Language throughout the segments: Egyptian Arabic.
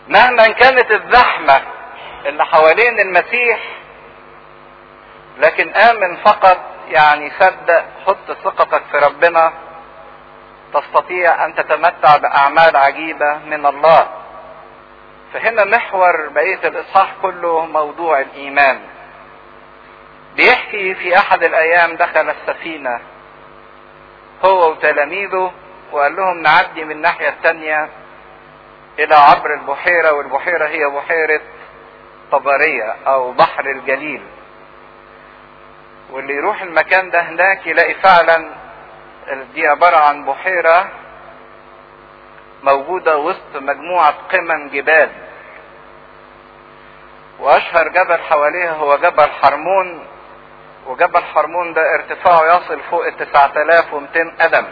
مهما كانت الزحمة اللي حوالين المسيح لكن آمن فقط يعني صدق حط ثقتك في ربنا تستطيع أن تتمتع بأعمال عجيبة من الله فهنا محور بقية الإصحاح كله موضوع الإيمان بيحكي في أحد الأيام دخل السفينة هو وتلاميذه وقال لهم نعدي من الناحية التانية إلى عبر البحيرة والبحيرة هي بحيرة طبرية أو بحر الجليل واللي يروح المكان ده هناك يلاقي فعلا دي عبارة عن بحيرة موجودة وسط مجموعة قمم جبال وأشهر جبل حواليها هو جبل حرمون وجبل حرمون ده ارتفاعه يصل فوق ال 9200 قدم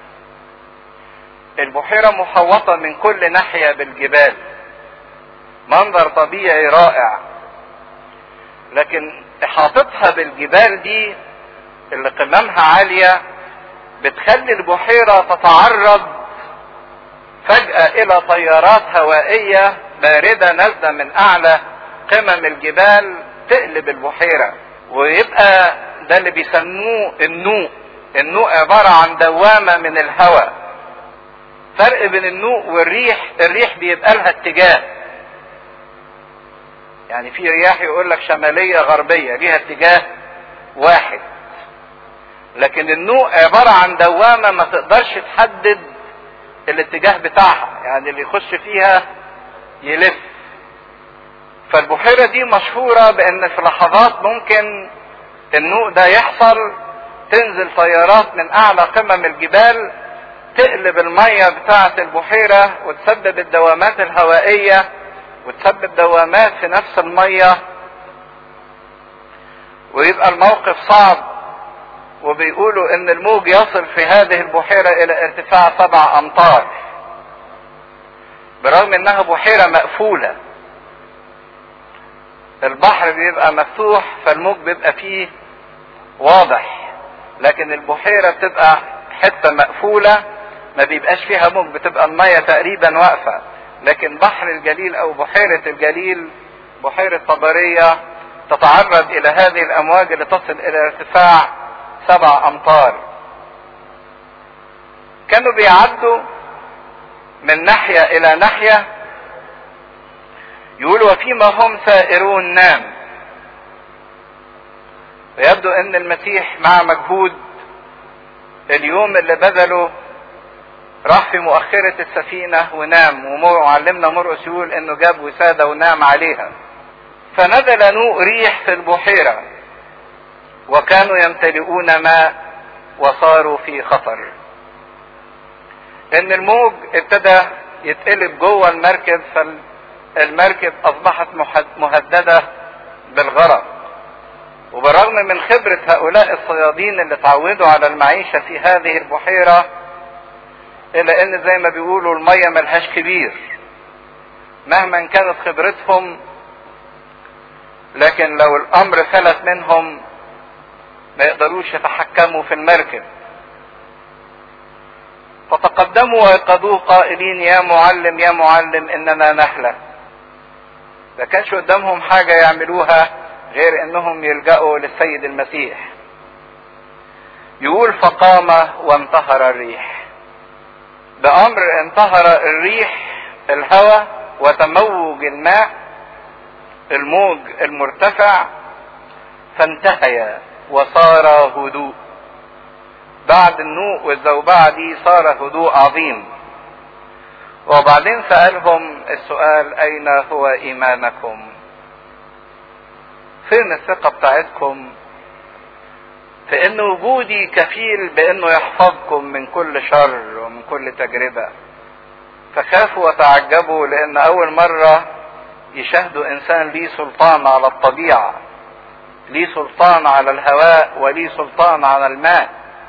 البحيرة محوطة من كل ناحية بالجبال منظر طبيعي رائع لكن احاطتها بالجبال دي اللي قممها عالية بتخلي البحيرة تتعرض فجأة إلى تيارات هوائية باردة نازلة من أعلى قمم الجبال تقلب البحيرة ويبقى ده اللي بيسموه النوء النوء عبارة عن دوامة من الهواء فرق بين النوء والريح الريح بيبقى لها اتجاه يعني في رياح يقول لك شمالية غربية ليها اتجاه واحد لكن النوء عبارة عن دوامة ما تقدرش تحدد الاتجاه بتاعها يعني اللي يخش فيها يلف فالبحيرة دي مشهورة بان في لحظات ممكن النوء ده يحصل تنزل طيارات من اعلى قمم الجبال تقلب المية بتاعة البحيرة وتسبب الدوامات الهوائية وتسبب دوامات في نفس المية ويبقى الموقف صعب وبيقولوا ان الموج يصل في هذه البحيرة الى ارتفاع سبع امتار برغم انها بحيرة مقفولة البحر بيبقى مفتوح فالموج بيبقى فيه واضح لكن البحيرة بتبقى حتة مقفولة ما بيبقاش فيها موج بتبقى المية تقريبا واقفة لكن بحر الجليل او بحيرة الجليل بحيرة طبرية تتعرض الى هذه الامواج اللي تصل الى ارتفاع سبع امتار كانوا بيعدوا من ناحية الى ناحية يقول وفيما هم سائرون نام ويبدو ان المسيح مع مجهود اليوم اللي بذله راح في مؤخرة السفينة ونام ومعلمنا مرقس يقول انه جاب وسادة ونام عليها فنزل نوء ريح في البحيرة وكانوا يمتلئون ماء وصاروا في خطر ان الموج ابتدى يتقلب جوه المركب فالمركب اصبحت مهددة بالغرق وبالرغم من خبرة هؤلاء الصيادين اللي اتعودوا على المعيشة في هذه البحيرة الا ان زي ما بيقولوا المية ملهاش كبير مهما كانت خبرتهم لكن لو الامر فلت منهم ما يقدروش يتحكموا في المركب فتقدموا ويقضوه قائلين يا معلم يا معلم اننا نهلك ما كانش قدامهم حاجة يعملوها غير انهم يلجأوا للسيد المسيح يقول فقام وانتهر الريح بأمر انتهر الريح الهواء وتموج الماء الموج المرتفع فانتهيا وصار هدوء بعد النوء والزوبعة دي صار هدوء عظيم وبعدين سألهم السؤال أين هو إيمانكم فين الثقة بتاعتكم في ان وجودي كفيل بانه يحفظكم من كل شر ومن كل تجربة فخافوا وتعجبوا لان اول مرة يشاهدوا انسان ليه سلطان على الطبيعة ليه سلطان على الهواء وليه سلطان على الماء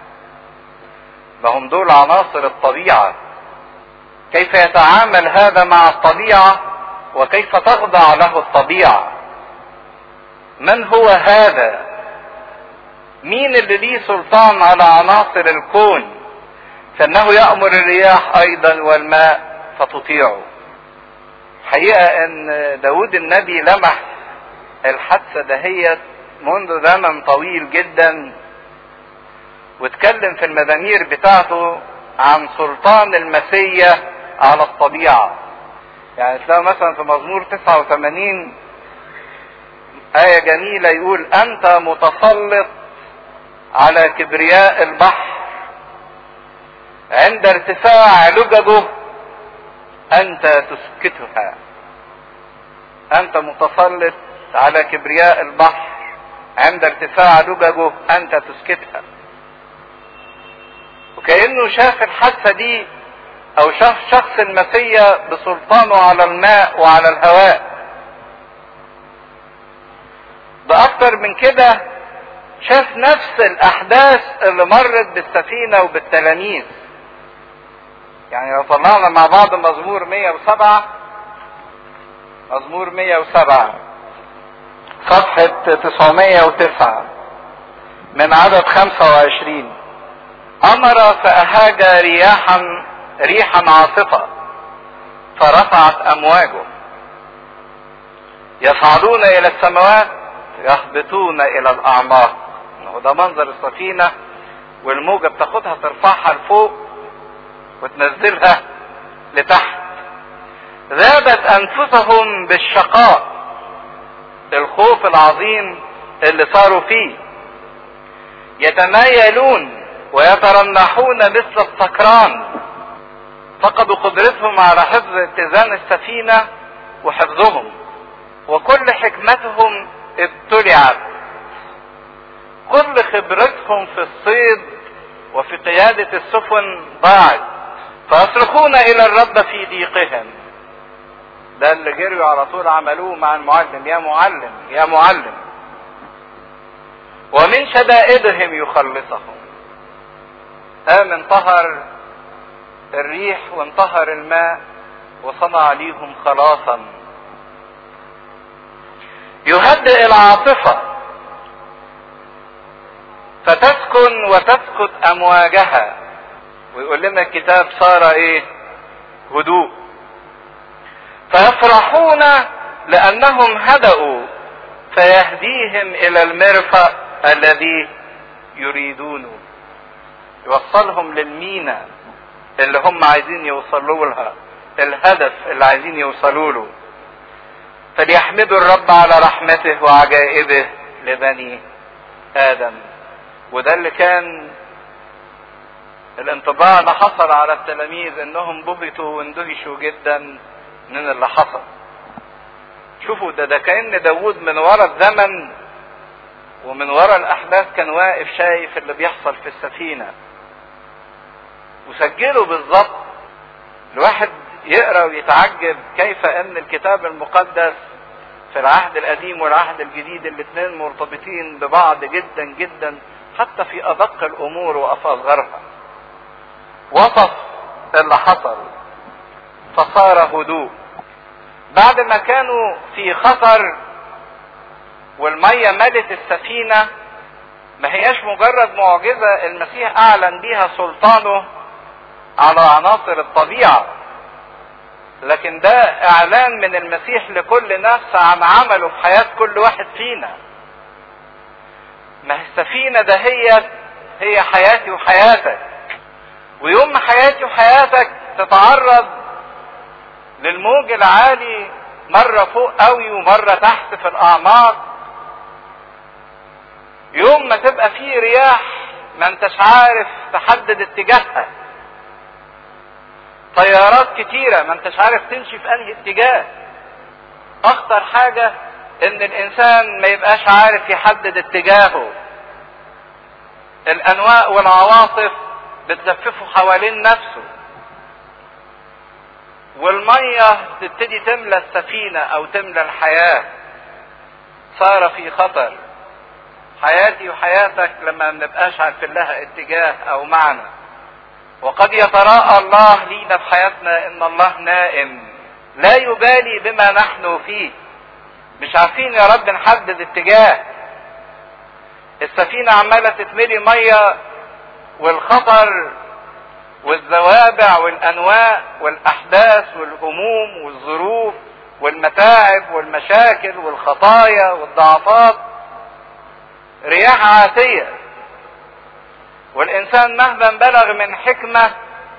فهم دول عناصر الطبيعة كيف يتعامل هذا مع الطبيعة وكيف تخضع له الطبيعة من هو هذا مين اللي ليه سلطان على عناصر الكون فانه يأمر الرياح ايضا والماء فتطيعه الحقيقة ان داود النبي لمح الحادثة دهيت منذ زمن طويل جدا واتكلم في المزامير بتاعته عن سلطان المسيا على الطبيعة يعني تلاقوا مثلا في مزمور 89 آية جميلة يقول أنت متسلط على كبرياء البحر عند ارتفاع لججه أنت تسكتها أنت متسلط على كبرياء البحر عند ارتفاع لججه أنت تسكتها وكأنه شاف الحادثة دي أو شاف شخص المسيا بسلطانه على الماء وعلى الهواء ده أكتر من كده شاف نفس الأحداث اللي مرت بالسفينة وبالتلاميذ يعني لو طلعنا مع بعض مزمور 107 مزمور 107 صفحة 909 من عدد 25 أمر فأهاج رياحا ريحا عاصفة فرفعت أمواجه يصعدون إلى السماوات يهبطون إلى الأعماق وده منظر السفينة والموجة بتاخدها ترفعها لفوق وتنزلها لتحت ذابت أنفسهم بالشقاء الخوف العظيم اللي صاروا فيه يتمايلون ويترنحون مثل السكران فقدوا قدرتهم على حفظ اتزان السفينة وحفظهم وكل حكمتهم ابتلعت كل خبرتهم في الصيد وفي قيادة السفن ضاعت فيصرخون إلى الرب في ضيقهم ده اللي جريوا على طول عملوه مع المعلم يا معلم يا معلم ومن شدائدهم يخلصهم قام انطهر الريح وانطهر الماء وصنع ليهم خلاصا يهدئ العاصفة فتسكن وتسكت أمواجها ويقول لنا الكتاب صار ايه هدوء فيفرحون لأنهم هدأوا فيهديهم إلى المرفأ الذي يريدونه يوصلهم للمينا اللي هم عايزين يوصلوا لها الهدف اللي عايزين يوصلوا له فليحمدوا الرب على رحمته وعجائبه لبني آدم وده اللي كان الانطباع اللي حصل على التلاميذ انهم بهتوا واندهشوا جدا من اللي حصل شوفوا ده ده كأن داود من ورا الزمن ومن ورا الاحداث كان واقف شايف اللي بيحصل في السفينة وسجله بالظبط الواحد يقرا ويتعجب كيف ان الكتاب المقدس في العهد القديم والعهد الجديد الاثنين مرتبطين ببعض جدا جدا حتى في ادق الامور وفي اصغرها وصف اللي حصل فصار هدوء بعد ما كانوا في خطر والمية ملت السفينة ما هياش مجرد معجزة المسيح أعلن بيها سلطانه على عناصر الطبيعة لكن ده إعلان من المسيح لكل نفس عن عمله في حياة كل واحد فينا ما هي السفينة ده هي هي حياتي وحياتك ويوم ما حياتي وحياتك تتعرض للموج العالي مرة فوق قوي ومرة تحت في الأعماق يوم ما تبقى فيه رياح ما انتش عارف تحدد اتجاهها طيارات كتيرة ما انتش عارف تمشي في انهي اتجاه اخطر حاجة ان الانسان ما يبقاش عارف يحدد اتجاهه الانواء والعواصف بتلففه حوالين نفسه والمية تبتدي تملى السفينة او تملى الحياة صار في خطر حياتي وحياتك لما ما نبقاش عارفين لها اتجاه او معنى وقد يتراءى الله لينا في حياتنا ان الله نائم لا يبالي بما نحن فيه مش عارفين يا رب نحدد اتجاه السفينة عمالة تتملي مية والخطر والزوابع والانواء والاحداث والهموم والظروف والمتاعب والمشاكل والخطايا والضعفات رياح عاتية والإنسان مهما بلغ من حكمة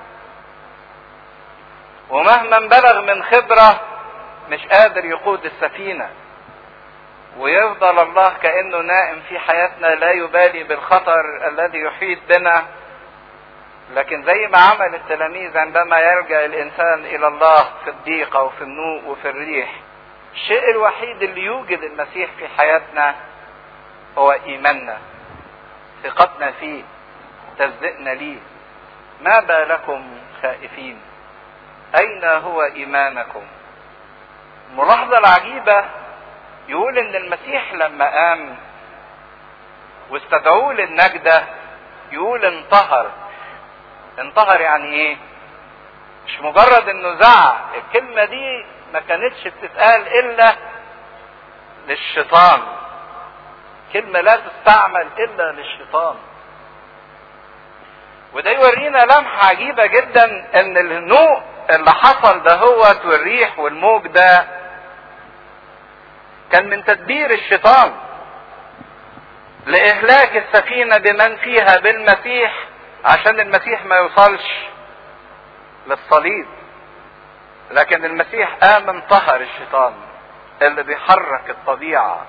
ومهما بلغ من خبرة مش قادر يقود السفينة ويفضل الله كأنه نائم في حياتنا لا يبالي بالخطر الذي يحيط بنا لكن زي ما عمل التلاميذ عندما يلجأ الإنسان إلى الله في الضيقة وفي النوء وفي الريح الشيء الوحيد اللي يوجد المسيح في حياتنا هو إيماننا ثقتنا فيه تصديقنا ليه ما بالكم خائفين أين هو إيمانكم الملاحظة العجيبة يقول إن المسيح لما قام واستدعوه للنجدة يقول انطهر انطهر يعني ايه مش مجرد انه زعق الكلمة دي ما كانتش بتتقال الا للشيطان كلمة لا تستعمل الا للشيطان وده يورينا لمحة عجيبة جدا ان النوء اللي حصل ده هو والريح والموج ده كان من تدبير الشيطان لإهلاك السفينة بمن فيها بالمسيح عشان المسيح ما يوصلش للصليب لكن المسيح قام انطهر الشيطان اللي بيحرك الطبيعة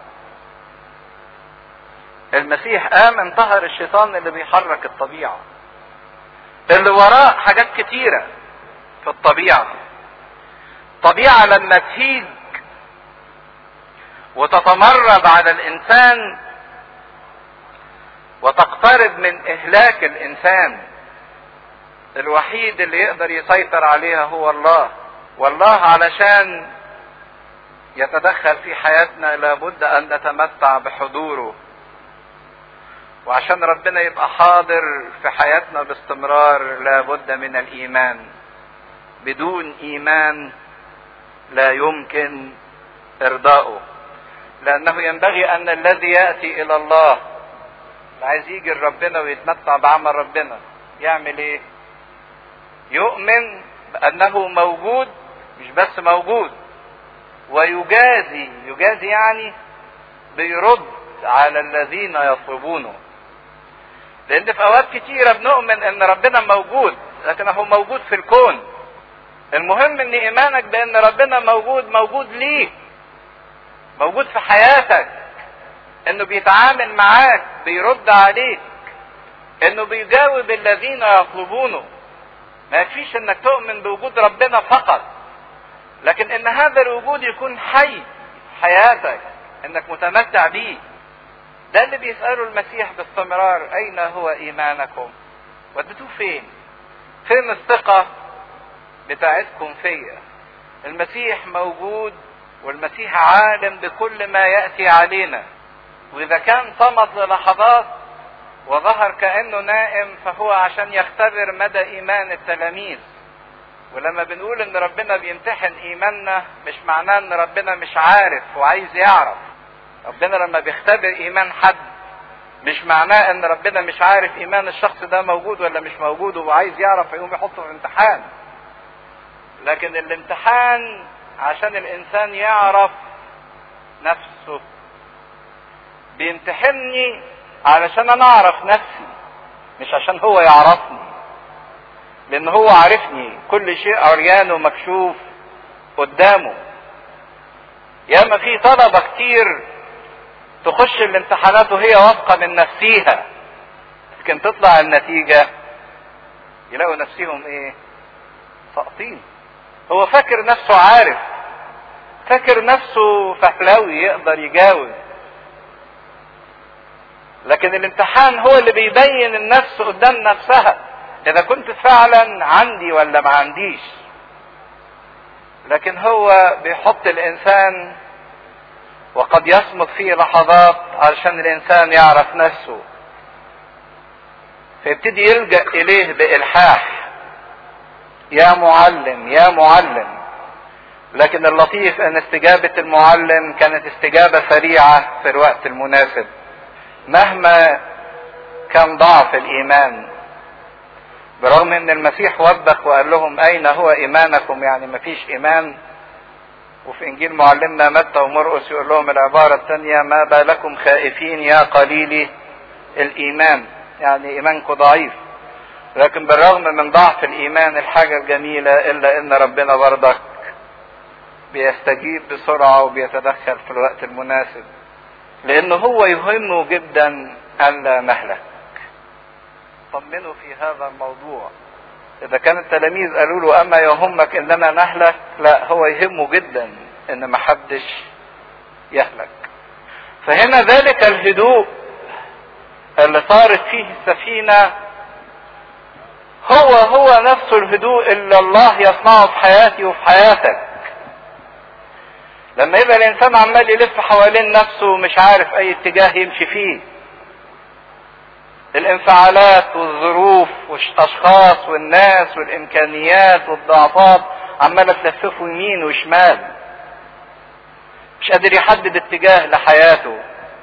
المسيح قام انطهر الشيطان اللي بيحرك الطبيعة اللي وراه حاجات كتيرة في الطبيعة طبيعة لما تهيج وتتمرد على الإنسان وتقترب من إهلاك الإنسان الوحيد اللي يقدر يسيطر عليها هو الله والله علشان يتدخل في حياتنا لابد أن نتمتع بحضوره وعشان ربنا يبقى حاضر في حياتنا باستمرار لابد من الإيمان بدون إيمان لا يمكن إرضاؤه لأنه ينبغي أن الذي يأتي إلى الله عايز يجي لربنا ويتمتع بعمل ربنا يعمل ايه يؤمن بانه موجود مش بس موجود ويجازي يجازي يعني بيرد على الذين يطلبونه لان في اوقات كتيرة بنؤمن ان ربنا موجود لكن هو موجود في الكون المهم ان ايمانك بان ربنا موجود موجود ليك موجود في حياتك انه بيتعامل معاك بيرد عليك انه بيجاوب الذين يطلبونه ما يكفيش انك تؤمن بوجود ربنا فقط لكن ان هذا الوجود يكون حي في حياتك انك متمتع بيه ده اللي بيسأله المسيح باستمرار اين هو ايمانكم وديتوه فين فين الثقة بتاعتكم فيا المسيح موجود والمسيح عالم بكل ما يأتي علينا واذا كان صمت للحظات وظهر كانه نائم فهو عشان يختبر مدى ايمان التلاميذ ولما بنقول ان ربنا بيمتحن ايماننا مش معناه ان ربنا مش عارف وعايز يعرف ربنا لما بيختبر ايمان حد مش معناه ان ربنا مش عارف ايمان الشخص ده موجود ولا مش موجود وعايز يعرف فيقوم يحطه في امتحان لكن الامتحان عشان الانسان يعرف نفسه بيمتحني علشان انا اعرف نفسي مش عشان هو يعرفني لان هو عارفني كل شيء عريان ومكشوف قدامه ياما في طلبة كتير تخش الامتحانات وهي واثقة من نفسيها لكن تطلع النتيجة يلاقوا نفسهم ايه ساقطين هو فاكر نفسه عارف فاكر نفسه فهلاوي يقدر يجاوب لكن الامتحان هو اللي بيبين النفس قدام نفسها اذا كنت فعلا عندي ولا ما عنديش لكن هو بيحط الانسان وقد يصمت فيه لحظات علشان الانسان يعرف نفسه فيبتدي يلجا اليه بالحاح يا معلم يا معلم لكن اللطيف ان استجابه المعلم كانت استجابه سريعه في الوقت المناسب مهما كان ضعف الايمان برغم ان المسيح وبخ وقال لهم اين هو ايمانكم يعني مفيش ايمان وفي انجيل معلمنا متى ومرقس يقول لهم العبارة الثانية ما بالكم خائفين يا قليلي الايمان يعني ايمانكم ضعيف لكن بالرغم من ضعف الايمان الحاجة الجميلة الا ان ربنا برضك بيستجيب بسرعة وبيتدخل في الوقت المناسب لانه هو يهمه جدا الا نهلك طمنوا في هذا الموضوع اذا كان التلاميذ قالوا له اما يهمك اننا نهلك لا هو يهمه جدا ان محدش يهلك فهنا ذلك الهدوء اللي صارت فيه السفينة هو هو نفسه الهدوء اللي الله يصنعه في حياتي وفي حياتك لما يبقى الانسان عمال يلف حوالين نفسه ومش عارف اي اتجاه يمشي فيه الانفعالات والظروف والاشخاص والناس والامكانيات والضعفات عماله تلففه يمين وشمال مش قادر يحدد اتجاه لحياته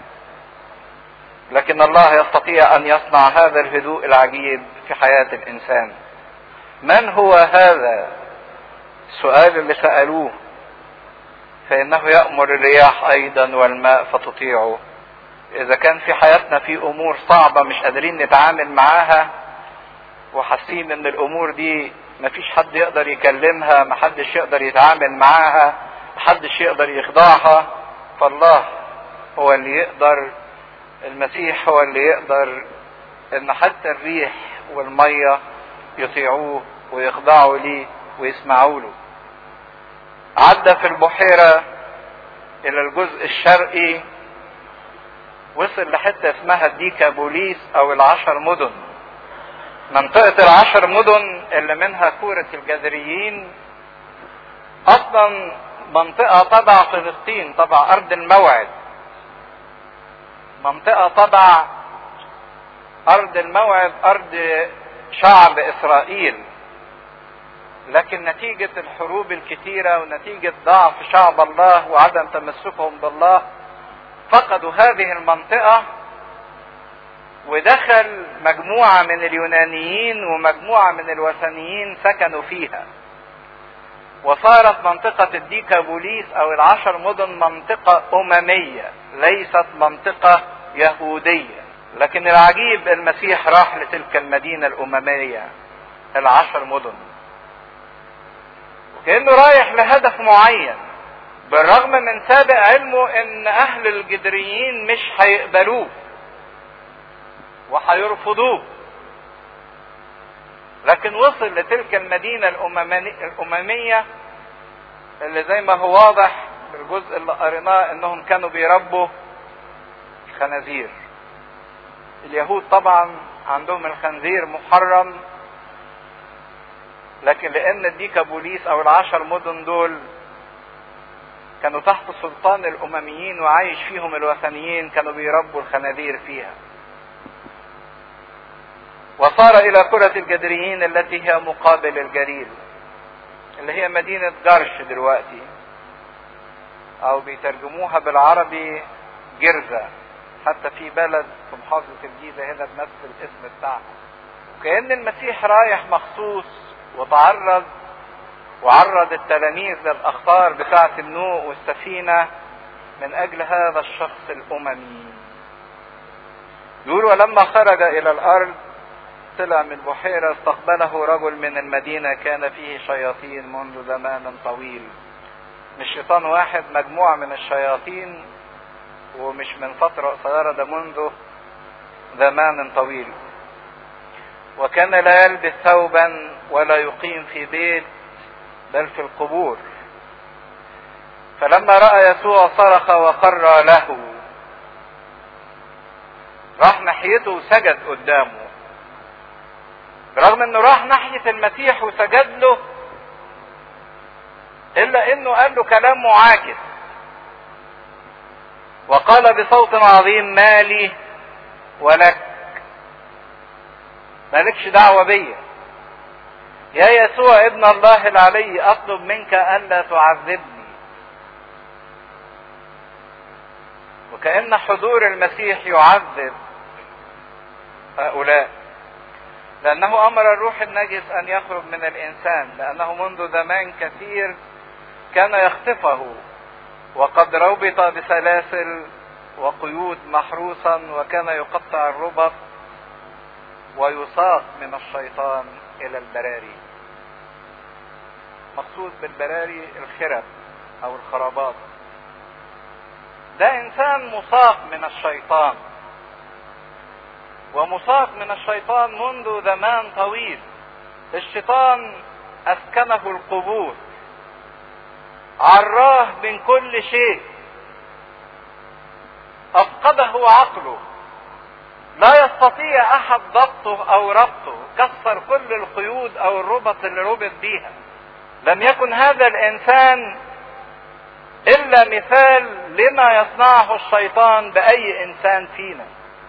لكن الله يستطيع ان يصنع هذا الهدوء العجيب في حياه الانسان من هو هذا السؤال اللي سالوه فانه يامر الرياح ايضا والماء فتطيعه اذا كان في حياتنا في امور صعبه مش قادرين نتعامل معاها وحاسين ان الامور دي مفيش حد يقدر يكلمها محدش يقدر يتعامل معاها محدش يقدر يخضعها فالله هو اللي يقدر المسيح هو اللي يقدر ان حتى الريح والميه يطيعوه ويخضعوا ليه ويسمعوا له عدى في البحيره الى الجزء الشرقي وصل لحته اسمها الديكا بوليس او العشر مدن منطقة العشر مدن اللي منها كورة الجزريين اصلا منطقة تبع فلسطين تبع ارض الموعد منطقة تبع ارض الموعد ارض شعب اسرائيل لكن نتيجة الحروب الكتيرة ونتيجة ضعف شعب الله وعدم تمسكهم بالله فقدوا هذه المنطقة ودخل مجموعة من اليونانيين ومجموعة من الوثنيين سكنوا فيها وصارت منطقة الديكابوليس أو العشر مدن منطقة أممية ليست منطقة يهودية لكن العجيب المسيح راح لتلك المدينة الأممية العشر مدن وكأنه رايح لهدف معين بالرغم من سابق علمه ان اهل الجدريين مش هيقبلوه وهيرفضوه لكن وصل لتلك المدينة الأممية اللي زي ما هو واضح بالجزء اللي قريناه انهم كانوا بيربوا خنازير اليهود طبعا عندهم الخنزير محرم لكن لان الديكابوليس او العشر مدن دول كانوا تحت سلطان الامميين وعايش فيهم الوثنيين كانوا بيربوا الخنازير فيها وصار الى كرة الجدريين التي هي مقابل الجليل اللي هي مدينة جرش دلوقتي او بيترجموها بالعربي جرزة حتى في بلد في محافظة الجيزة هنا بنفس الاسم بتاعها وكأن المسيح رايح مخصوص وتعرض وعرض التلاميذ للاخطار بتاعة النوء والسفينة من اجل هذا الشخص الاممي يقول ولما خرج الى الارض طلع من بحيرة استقبله رجل من المدينة كان فيه شياطين منذ زمان طويل مش شيطان واحد مجموعة من الشياطين ومش من فترة قصيرة ده منذ زمان طويل وكان لا يلبس ثوبا ولا يقيم في بيت بل في القبور فلما رأى يسوع صرخ وقر له راح ناحيته وسجد قدامه برغم انه راح ناحية المسيح وسجد له الا انه قال له كلام معاكس وقال بصوت عظيم مالي ولك مالكش دعوة بيا يا يسوع ابن الله العلي اطلب منك الا تعذبني وكأن حضور المسيح يعذب هؤلاء لأنه أمر الروح النجس أن يخرج من الإنسان لأنه منذ زمان كثير كان يخطفه وقد ربط بسلاسل وقيود محروسا وكان يقطع الربط ويساق من الشيطان الى البراري مقصود بالبراري الخرب او الخرابات ده انسان مساق من الشيطان ومساق من الشيطان منذ زمان طويل الشيطان اسكنه القبور عراه من كل شيء افقده عقله لا يستطيع احد ضبطه او ربطه كسر كل القيود او الربط اللي ربط بيها لم يكن هذا الانسان الا مثال لما يصنعه الشيطان باي انسان فينا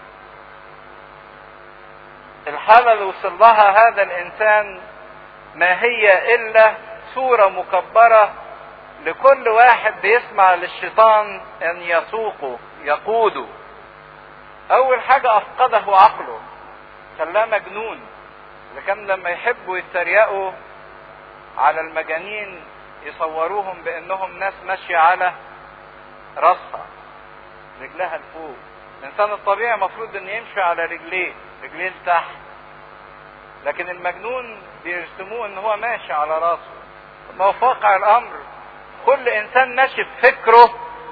الحالة اللي وصل لها هذا الانسان ما هي الا صورة مكبرة لكل واحد بيسمع للشيطان ان يسوقه يقوده اول حاجة افقده عقله خلاه مجنون اذا كان لما يحبوا يتريقوا على المجانين يصوروهم بانهم ناس ماشية على راسها رجلها لفوق الانسان الطبيعي المفروض ان يمشي على رجليه رجليه لتحت لكن المجنون بيرسموه ان هو ماشي على راسه ما هو في واقع الامر كل انسان ماشي بفكره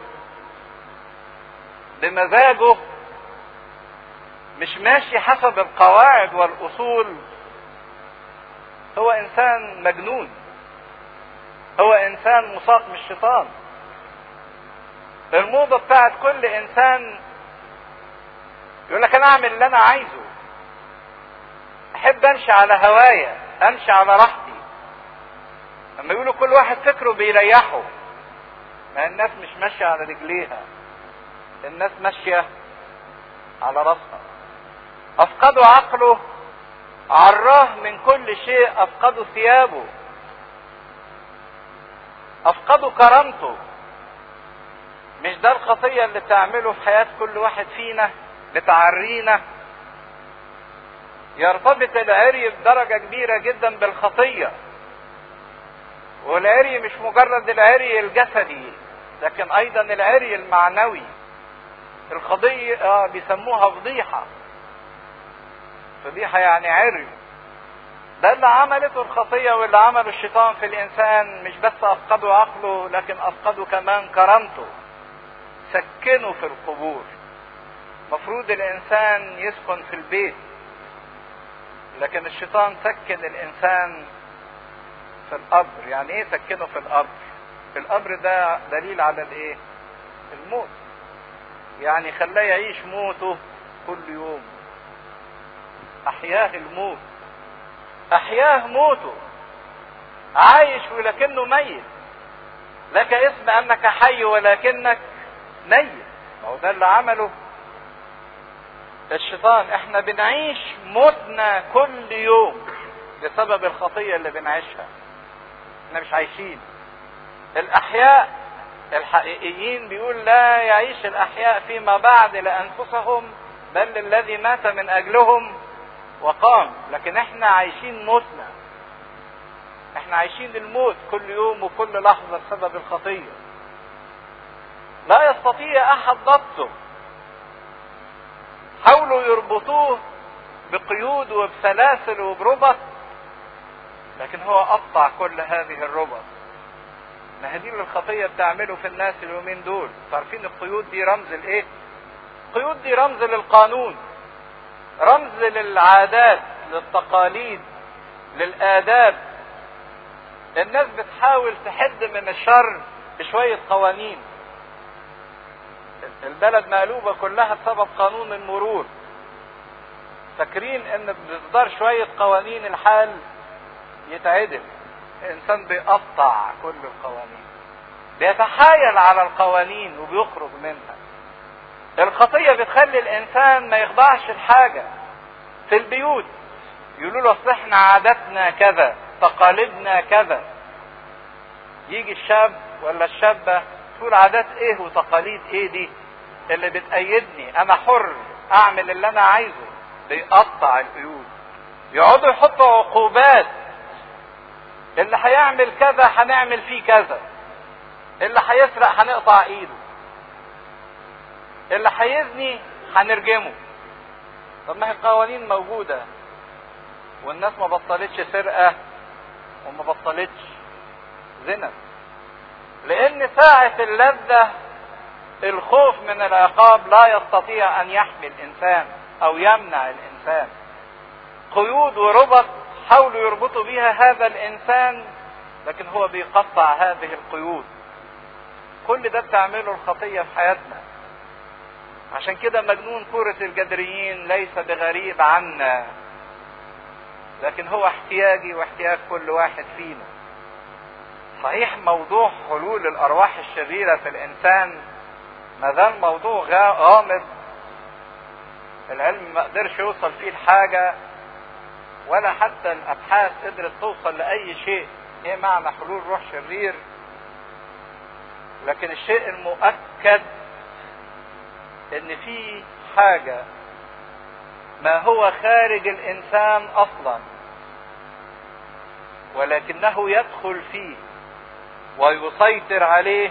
بمزاجه مش ماشي حسب القواعد والاصول هو انسان مجنون هو انسان مساق من الشيطان الموضة بتاعت كل انسان يقول لك انا اعمل اللي انا عايزه احب امشي على هوايا امشي على راحتي لما يقولوا كل واحد فكره بيريحه ما الناس مش ماشية على رجليها الناس ماشية على راسها افقدوا عقله عراه من كل شيء افقدوا ثيابه افقدوا كرامته مش ده الخطية اللي بتعمله في حياة كل واحد فينا بتعرينا يرتبط العري بدرجة كبيرة جدا بالخطية والعري مش مجرد العري الجسدي لكن ايضا العري المعنوي القضية آه بيسموها فضيحة فضيحة يعني عري ده اللي عملته الخطية واللي عمله الشيطان في الانسان مش بس افقدوا عقله لكن افقدوا كمان كرامته سكنوا في القبور مفروض الانسان يسكن في البيت لكن الشيطان سكن الانسان في القبر يعني ايه سكنه في القبر في القبر ده دليل على الايه الموت يعني خلاه يعيش موته كل يوم احياه الموت احياه موته عايش ولكنه ميت لك اسم انك حي ولكنك ميت ما هو ده اللي عمله الشيطان احنا بنعيش موتنا كل يوم بسبب الخطية اللي بنعيشها احنا مش عايشين الاحياء الحقيقيين بيقول لا يعيش الاحياء فيما بعد لانفسهم بل الذي مات من اجلهم وقام لكن احنا عايشين موتنا احنا عايشين الموت كل يوم وكل لحظة بسبب الخطية لا يستطيع احد ضبطه حاولوا يربطوه بقيود وبسلاسل وبربط لكن هو قطع كل هذه الربط ما هي دي اللي الخطية بتعمله في الناس اليومين دول عارفين القيود دي رمز الايه القيود دي رمز للقانون رمز للعادات للتقاليد للآداب الناس بتحاول تحد من الشر بشوية قوانين البلد مقلوبة كلها بسبب قانون المرور فاكرين ان باصدار شوية قوانين الحال يتعدل الانسان بيقطع كل القوانين بيتحايل على القوانين وبيخرج منها الخطية بتخلي الانسان ما يخضعش لحاجة في البيوت يقولوا له اصل احنا عاداتنا كذا تقاليدنا كذا يجي الشاب ولا الشابة تقول عادات ايه وتقاليد ايه دي اللي بتأيدني انا حر اعمل اللي انا عايزه بيقطع القيود يقعدوا يحطوا عقوبات اللي هيعمل كذا هنعمل فيه كذا اللي هيسرق هنقطع ايده اللي هيزني هنرجمه طب ما هي القوانين موجودة والناس ما بطلتش سرقة وما بطلتش زنا لان ساعة اللذة الخوف من العقاب لا يستطيع ان يحمي الانسان او يمنع الانسان قيود وربط حاولوا يربطوا بها هذا الانسان لكن هو بيقطع هذه القيود كل ده بتعمله الخطيه في حياتنا عشان كده مجنون كرة الجدريين ليس بغريب عنا لكن هو احتياجي واحتياج كل واحد فينا صحيح موضوع حلول الارواح الشريرة في الانسان ما زال موضوع غامض العلم ما قدرش يوصل فيه لحاجة ولا حتى الابحاث قدرت توصل لاي شيء ايه معنى حلول روح شرير لكن الشيء المؤكد ان في حاجة ما هو خارج الانسان اصلا ولكنه يدخل فيه ويسيطر عليه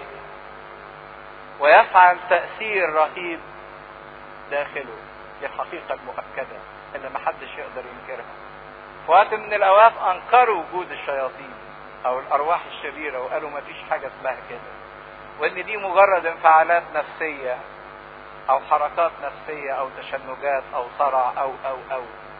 ويفعل تأثير رهيب داخله دي الحقيقة المؤكدة اللي محدش يقدر ينكرها في وقت من الاوقات انكروا وجود الشياطين او الارواح الشريره وقالوا ما فيش حاجه اسمها كده وان دي مجرد انفعالات نفسيه او حركات نفسيه او تشنجات او صرع او او او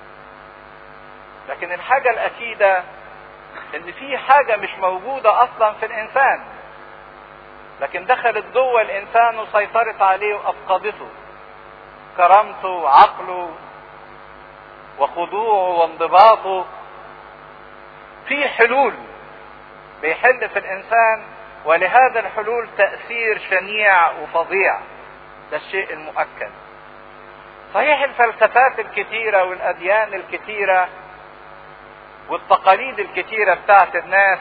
لكن الحاجه الاكيده ان في حاجه مش موجوده اصلا في الانسان لكن دخلت جوه الانسان وسيطرت عليه وافقدته كرامته وعقله وخضوعه وانضباطه في حلول بيحل في الانسان ولهذا الحلول تاثير شنيع وفظيع ده الشيء المؤكد صحيح الفلسفات الكتيره والاديان الكتيره والتقاليد الكتيره بتاعت الناس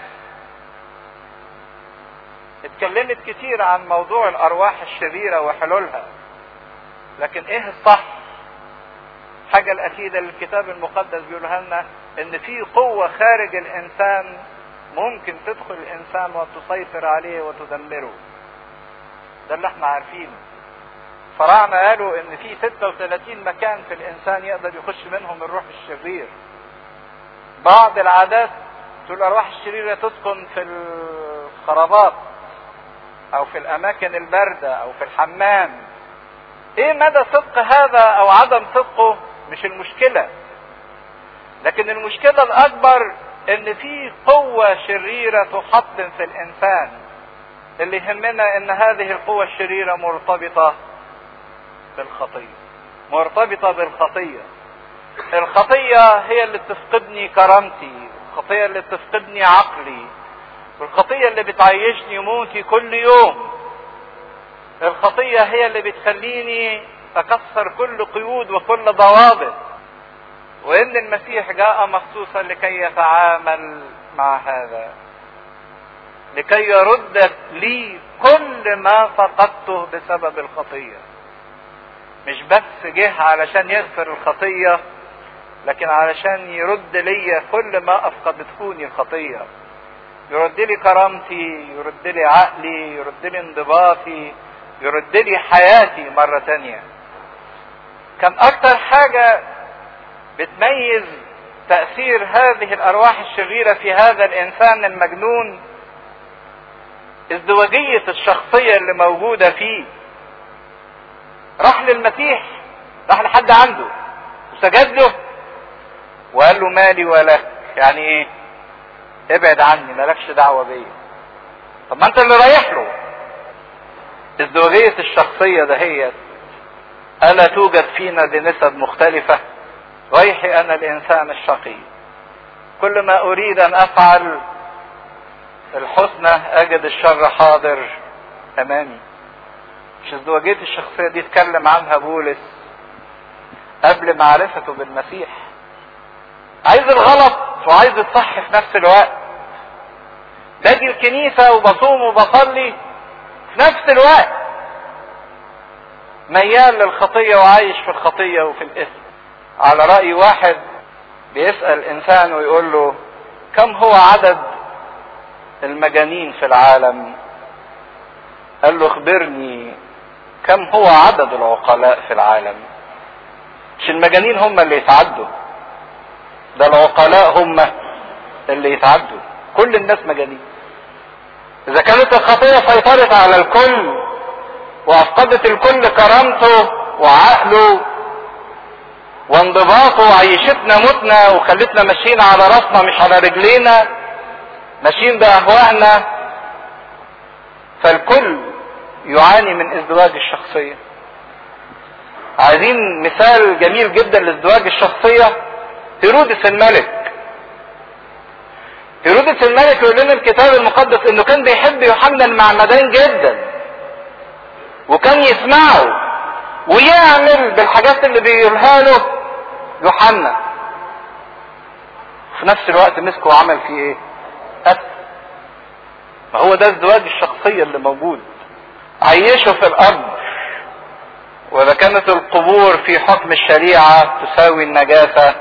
اتكلمت كتير عن موضوع الارواح الشريره وحلولها لكن ايه الصح الحاجة الأكيدة اللي الكتاب المقدس بيقولها لنا إن في قوة خارج الإنسان ممكن تدخل الإنسان وتسيطر عليه وتدمره. ده اللي احنا عارفينه. فراعنة قالوا إن في 36 مكان في الإنسان يقدر يخش منهم الروح الشرير. بعض العادات تقول الأرواح الشريرة تسكن في الخرابات أو في الأماكن الباردة أو في الحمام. إيه مدى صدق هذا أو عدم صدقه مش المشكلة لكن المشكلة الأكبر إن في قوة شريرة تحطم في الإنسان اللي يهمنا إن هذه القوة الشريرة مرتبطة بالخطية مرتبطة بالخطية الخطية هي اللي بتفقدني كرامتي الخطية اللي بتفقدني عقلي والخطية اللي بتعيشني موتي كل يوم الخطية هي اللي بتخليني أكسر كل قيود وكل ضوابط وإن المسيح جاء مخصوصا لكي يتعامل مع هذا لكي يرد لي كل ما فقدته بسبب الخطية مش بس جه علشان يغفر الخطية لكن علشان يرد لي كل ما أفقدتهوني الخطية يرد لي كرامتي يرد لي عقلي يرد لي انضباطي يرد لي حياتي مرة تانية كان أكتر حاجة بتميز تأثير هذه الأرواح الشريرة في هذا الإنسان المجنون ازدواجية الشخصية اللي موجودة فيه راح للمسيح راح لحد عنده وسجد له وقال له مالي ولك يعني ايه ابعد عني مالكش دعوة بيا طب ما انت اللي رايح له ازدواجية الشخصية دهيت ألا توجد فينا بنسب مختلفة ويحي أنا الإنسان الشقي كل ما أريد أن أفعل الحسنى أجد الشر حاضر أمامي مش ازدواجية الشخصية دي اتكلم عنها بولس قبل معرفته بالمسيح عايز الغلط وعايز الصح في نفس الوقت باجي الكنيسة وبصوم وبصلي في نفس الوقت ميال للخطية وعايش في الخطية وفي الإثم على رأي واحد بيسأل إنسان ويقول له كم هو عدد المجانين في العالم قال له اخبرني كم هو عدد العقلاء في العالم مش المجانين هم اللي يتعدوا ده العقلاء هم اللي يتعدوا كل الناس مجانين اذا كانت الخطيه سيطرت على الكل وافقدت الكل كرامته وعقله وانضباطه وعيشتنا متنا وخلتنا ماشيين على راسنا مش على رجلينا ماشيين باهوائنا فالكل يعاني من ازدواج الشخصيه عايزين مثال جميل جدا لازدواج الشخصيه هيرودس الملك هيرودس الملك يقول لنا الكتاب المقدس انه كان بيحب يوحنا المعمدان جدا وكان يسمعه ويعمل بالحاجات اللي بيقولها له يوحنا في نفس الوقت مسكه وعمل فيه ايه قتل ما هو ده ازدواج الشخصية اللي موجود عيشه في القبر واذا كانت القبور في حكم الشريعة تساوي النجاسة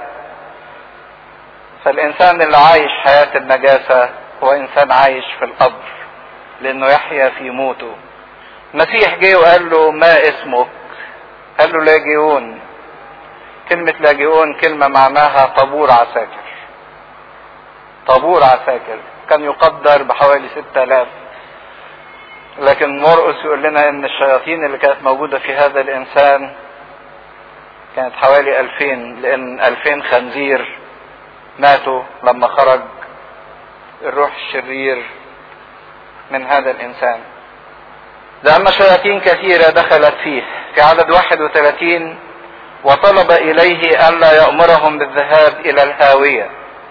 فالانسان اللي عايش حياة النجاسة هو انسان عايش في القبر لانه يحيا في موته المسيح جه وقال له ما اسمك قال له لاجئون كلمة لاجئون كلمة معناها طابور عساكر طابور عساكر كان يقدر بحوالي ستة آلاف لكن مرقس يقول لنا ان الشياطين اللي كانت موجودة في هذا الانسان كانت حوالي ألفين لان ألفين خنزير ماتوا لما خرج الروح الشرير من هذا الانسان لأن شياطين كثيرة دخلت فيه في عدد 31 وطلب إليه ألا يأمرهم بالذهاب إلى الهاوية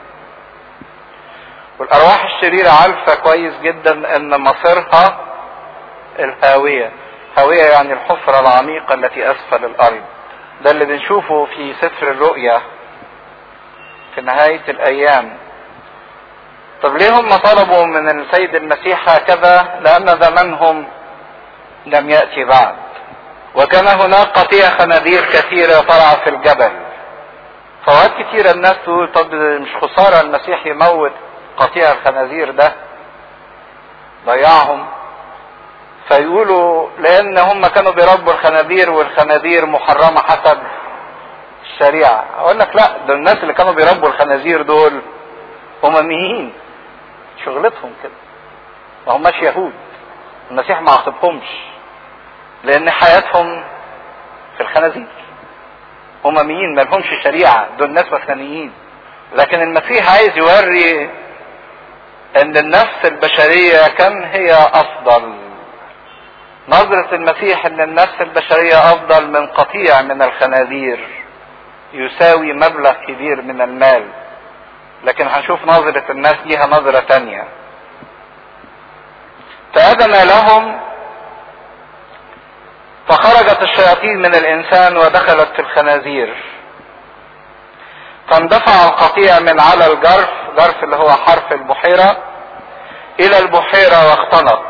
والأرواح الشريرة عارفة كويس جدا أن مصيرها الهاوية هاوية يعني الحفرة العميقة التي أسفل الأرض ده اللي بنشوفه في سفر الرؤيا في نهاية الأيام طب ليه هم طلبوا من السيد المسيح هكذا لأن زمنهم لم يأتي بعد وكان هناك قطيع خنادير كثيرة طلع في الجبل فوقت كثيرة الناس تقول طب مش خسارة المسيح يموت قطيع الخنازير ده ضيعهم فيقولوا لان هم كانوا بيربوا الخنازير والخنازير محرمة حسب الشريعة اقول لك لا دول الناس اللي كانوا بيربوا الخنازير دول امميين شغلتهم كده ما هماش يهود المسيح ما عاقبهمش لان حياتهم في الخنازير امميين ما لهمش شريعه دول ناس وثنيين لكن المسيح عايز يوري ان النفس البشريه كم هي افضل نظرة المسيح ان النفس البشرية افضل من قطيع من الخنازير يساوي مبلغ كبير من المال لكن هنشوف نظرة الناس ليها نظرة تانية فأذن لهم فخرجت الشياطين من الإنسان ودخلت في الخنازير فاندفع القطيع من على الجرف جرف اللي هو حرف البحيرة إلى البحيرة واختنق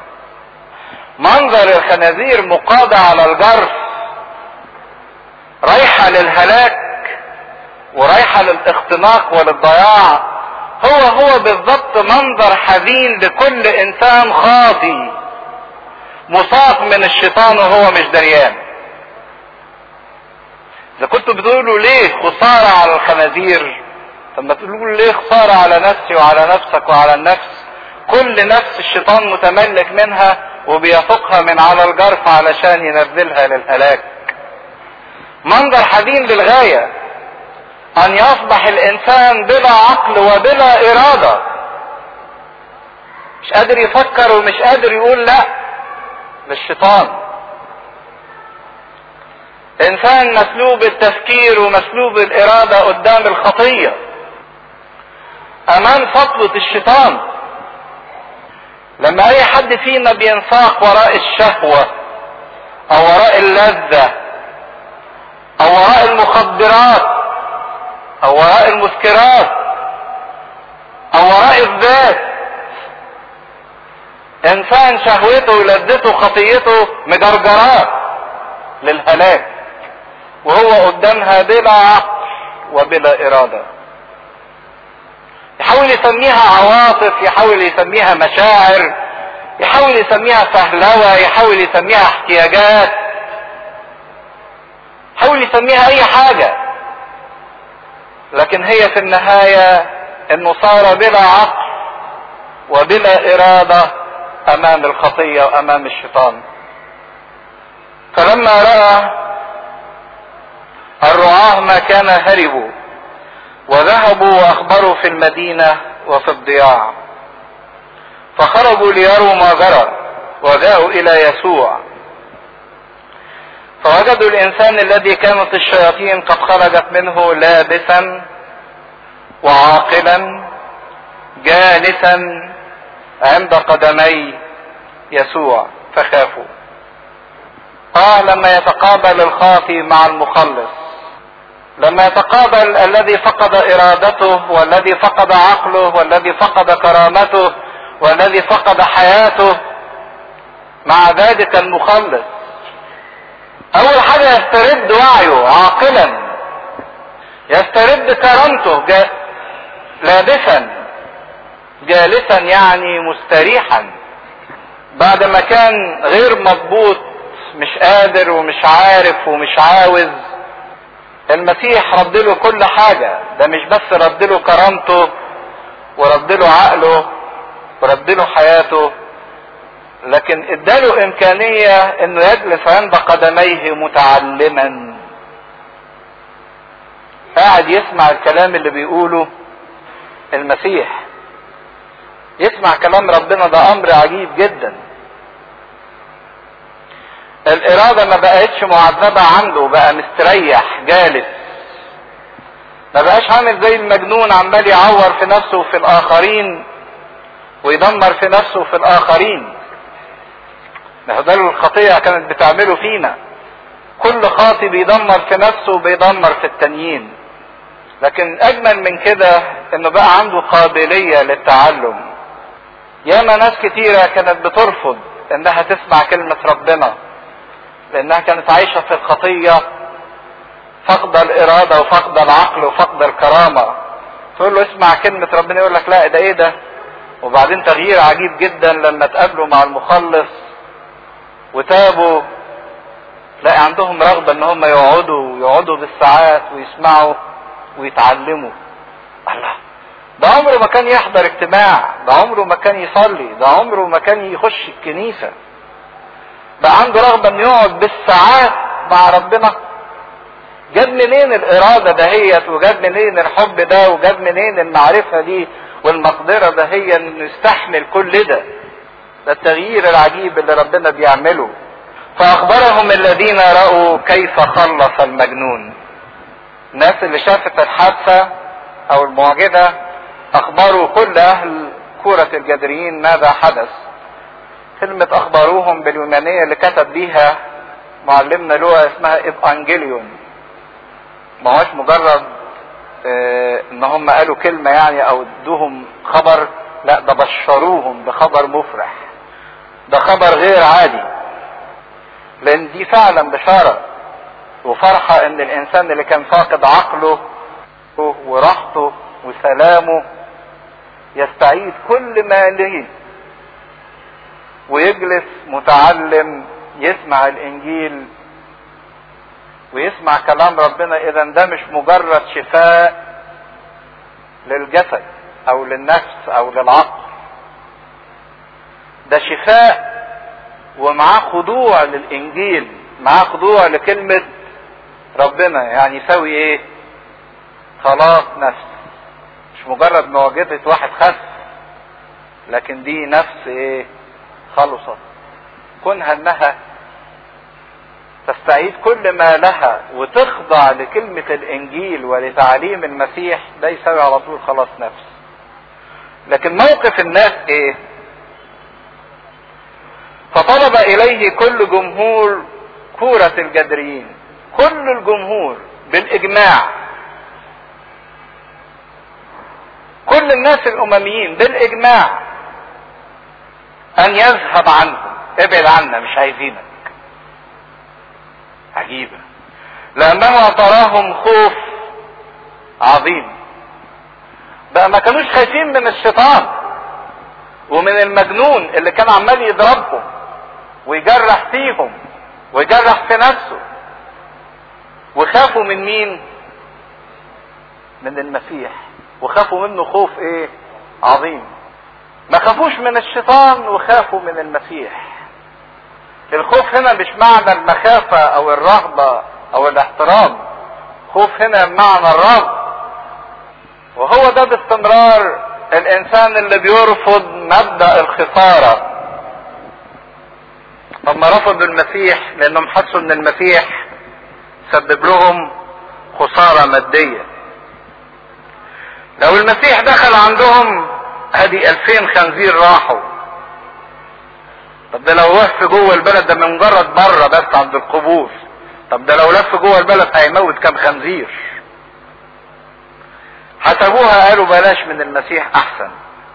منظر الخنازير مقاضة على الجرف رايحة للهلاك ورايحة للاختناق وللضياع هو هو بالضبط منظر حزين لكل انسان خاطي مصاب من الشيطان وهو مش دريان اذا كنتوا بتقولوا ليه خسارة على الخنازير طب ما تقولوا ليه خسارة على نفسي وعلى نفسك وعلى النفس كل نفس الشيطان متملك منها وبيفقها من على الجرف علشان ينزلها للهلاك منظر حزين للغاية ان يصبح الانسان بلا عقل وبلا ارادة مش قادر يفكر ومش قادر يقول لا للشيطان انسان مسلوب التفكير ومسلوب الارادة قدام الخطية امام سطوة الشيطان لما اي حد فينا بينساق وراء الشهوة او وراء اللذة او وراء المخدرات او وراء المسكرات او وراء الذات انسان شهوته ولذته خطيته مجرجرات للهلاك وهو قدامها بلا عقل وبلا اراده يحاول يسميها عواطف يحاول يسميها مشاعر يحاول يسميها فهلوة يحاول يسميها احتياجات يحاول يسميها اي حاجة لكن هي في النهاية انه صار بلا عقل وبلا ارادة امام الخطية وامام الشيطان فلما رأى الرعاة ما كان هربوا وذهبوا واخبروا في المدينة وفي الضياع فخرجوا ليروا ما جرى وجاءوا الى يسوع فوجدوا الانسان الذي كانت الشياطين قد خرجت منه لابسا وعاقلا جالسا عند قدمي يسوع فخافوا اه لما يتقابل الخاطي مع المخلص لما يتقابل الذي فقد ارادته والذي فقد عقله والذي فقد كرامته والذي فقد حياته مع ذلك المخلص اول حاجة يسترد وعيه عاقلا يسترد كرامته جا... لابسا جالسا يعني مستريحا بعد ما كان غير مضبوط مش قادر ومش عارف ومش عاوز المسيح رد له كل حاجة ده مش بس رد له كرامته ورد له عقله ورد له حياته لكن اداله امكانية انه يجلس عند قدميه متعلما قاعد يسمع الكلام اللي بيقوله المسيح يسمع كلام ربنا ده امر عجيب جدا الارادة ما بقتش معذبة عنده بقى مستريح جالس ما بقاش عامل زي المجنون عمال يعور في نفسه وفي الاخرين ويدمر في نفسه وفي الاخرين ده ده الخطيئة كانت بتعمله فينا كل خاطي بيدمر في نفسه وبيدمر في التانيين لكن اجمل من كده انه بقى عنده قابلية للتعلم ياما ناس كتيرة كانت بترفض انها تسمع كلمة ربنا لانها كانت عايشة في الخطية فقد الارادة وفقد العقل وفقد الكرامة تقول له اسمع كلمة ربنا يقول لك لا ده ايه ده وبعدين تغيير عجيب جدا لما تقابلوا مع المخلص وتابوا تلاقي عندهم رغبة ان هم يقعدوا يقعدوا بالساعات ويسمعوا ويتعلموا الله ده عمره ما كان يحضر اجتماع ده عمره ما كان يصلي ده عمره ما كان يخش الكنيسة بقى عنده رغبة انه يقعد بالساعات مع ربنا جاب منين الارادة دهيت وجاب منين الحب ده وجاب منين المعرفة دي والمقدرة دهي انه يستحمل كل ده ده التغيير العجيب اللي ربنا بيعمله فاخبرهم الذين رأوا كيف خلص المجنون الناس اللي شافت الحادثة او المعجزة اخبروا كل اهل كورة الجدريين ماذا حدث كلمة اخبروهم باليونانية اللي كتب بيها معلمنا لغة اسمها ابانجيليون ما هوش مجرد اه ان هم قالوا كلمة يعني او ادوهم خبر لا ده بشروهم بخبر مفرح ده خبر غير عادي لان دي فعلا بشارة وفرحة ان الانسان اللي كان فاقد عقله وراحته وسلامه يستعيد كل ما له ويجلس متعلم يسمع الانجيل ويسمع كلام ربنا اذا ده مش مجرد شفاء للجسد او للنفس او للعقل ده شفاء ومعاه خضوع للانجيل معاه خضوع لكلمة ربنا يعني يساوي ايه خلاص نفس مش مجرد معجزة واحد خس لكن دي نفس ايه خلصت كونها انها تستعيد كل ما لها وتخضع لكلمة الانجيل ولتعليم المسيح ده يساوي على طول خلاص نفس لكن موقف الناس ايه فطلب اليه كل جمهور كورة الجدريين كل الجمهور بالاجماع كل الناس الامميين بالاجماع ان يذهب عنهم ابعد عنا مش عايزينك عجيبة لانه تراهم خوف عظيم بقى ما كانوش خايفين من الشيطان ومن المجنون اللي كان عمال يضربهم ويجرح فيهم ويجرح في نفسه وخافوا من مين من المسيح وخافوا منه خوف ايه عظيم ما خافوش من الشيطان وخافوا من المسيح الخوف هنا مش معنى المخافة او الرهبة او الاحترام خوف هنا بمعنى الرفض وهو ده باستمرار الانسان اللي بيرفض مبدأ الخسارة هم رفضوا المسيح لانهم حسوا ان المسيح سبب لهم خسارة مادية لو المسيح دخل عندهم ادي الفين خنزير راحوا طب ده لو لف جوه البلد ده من مجرد بره بس عند القبور طب ده لو لف جوه البلد هيموت كام خنزير حسبوها قالوا بلاش من المسيح احسن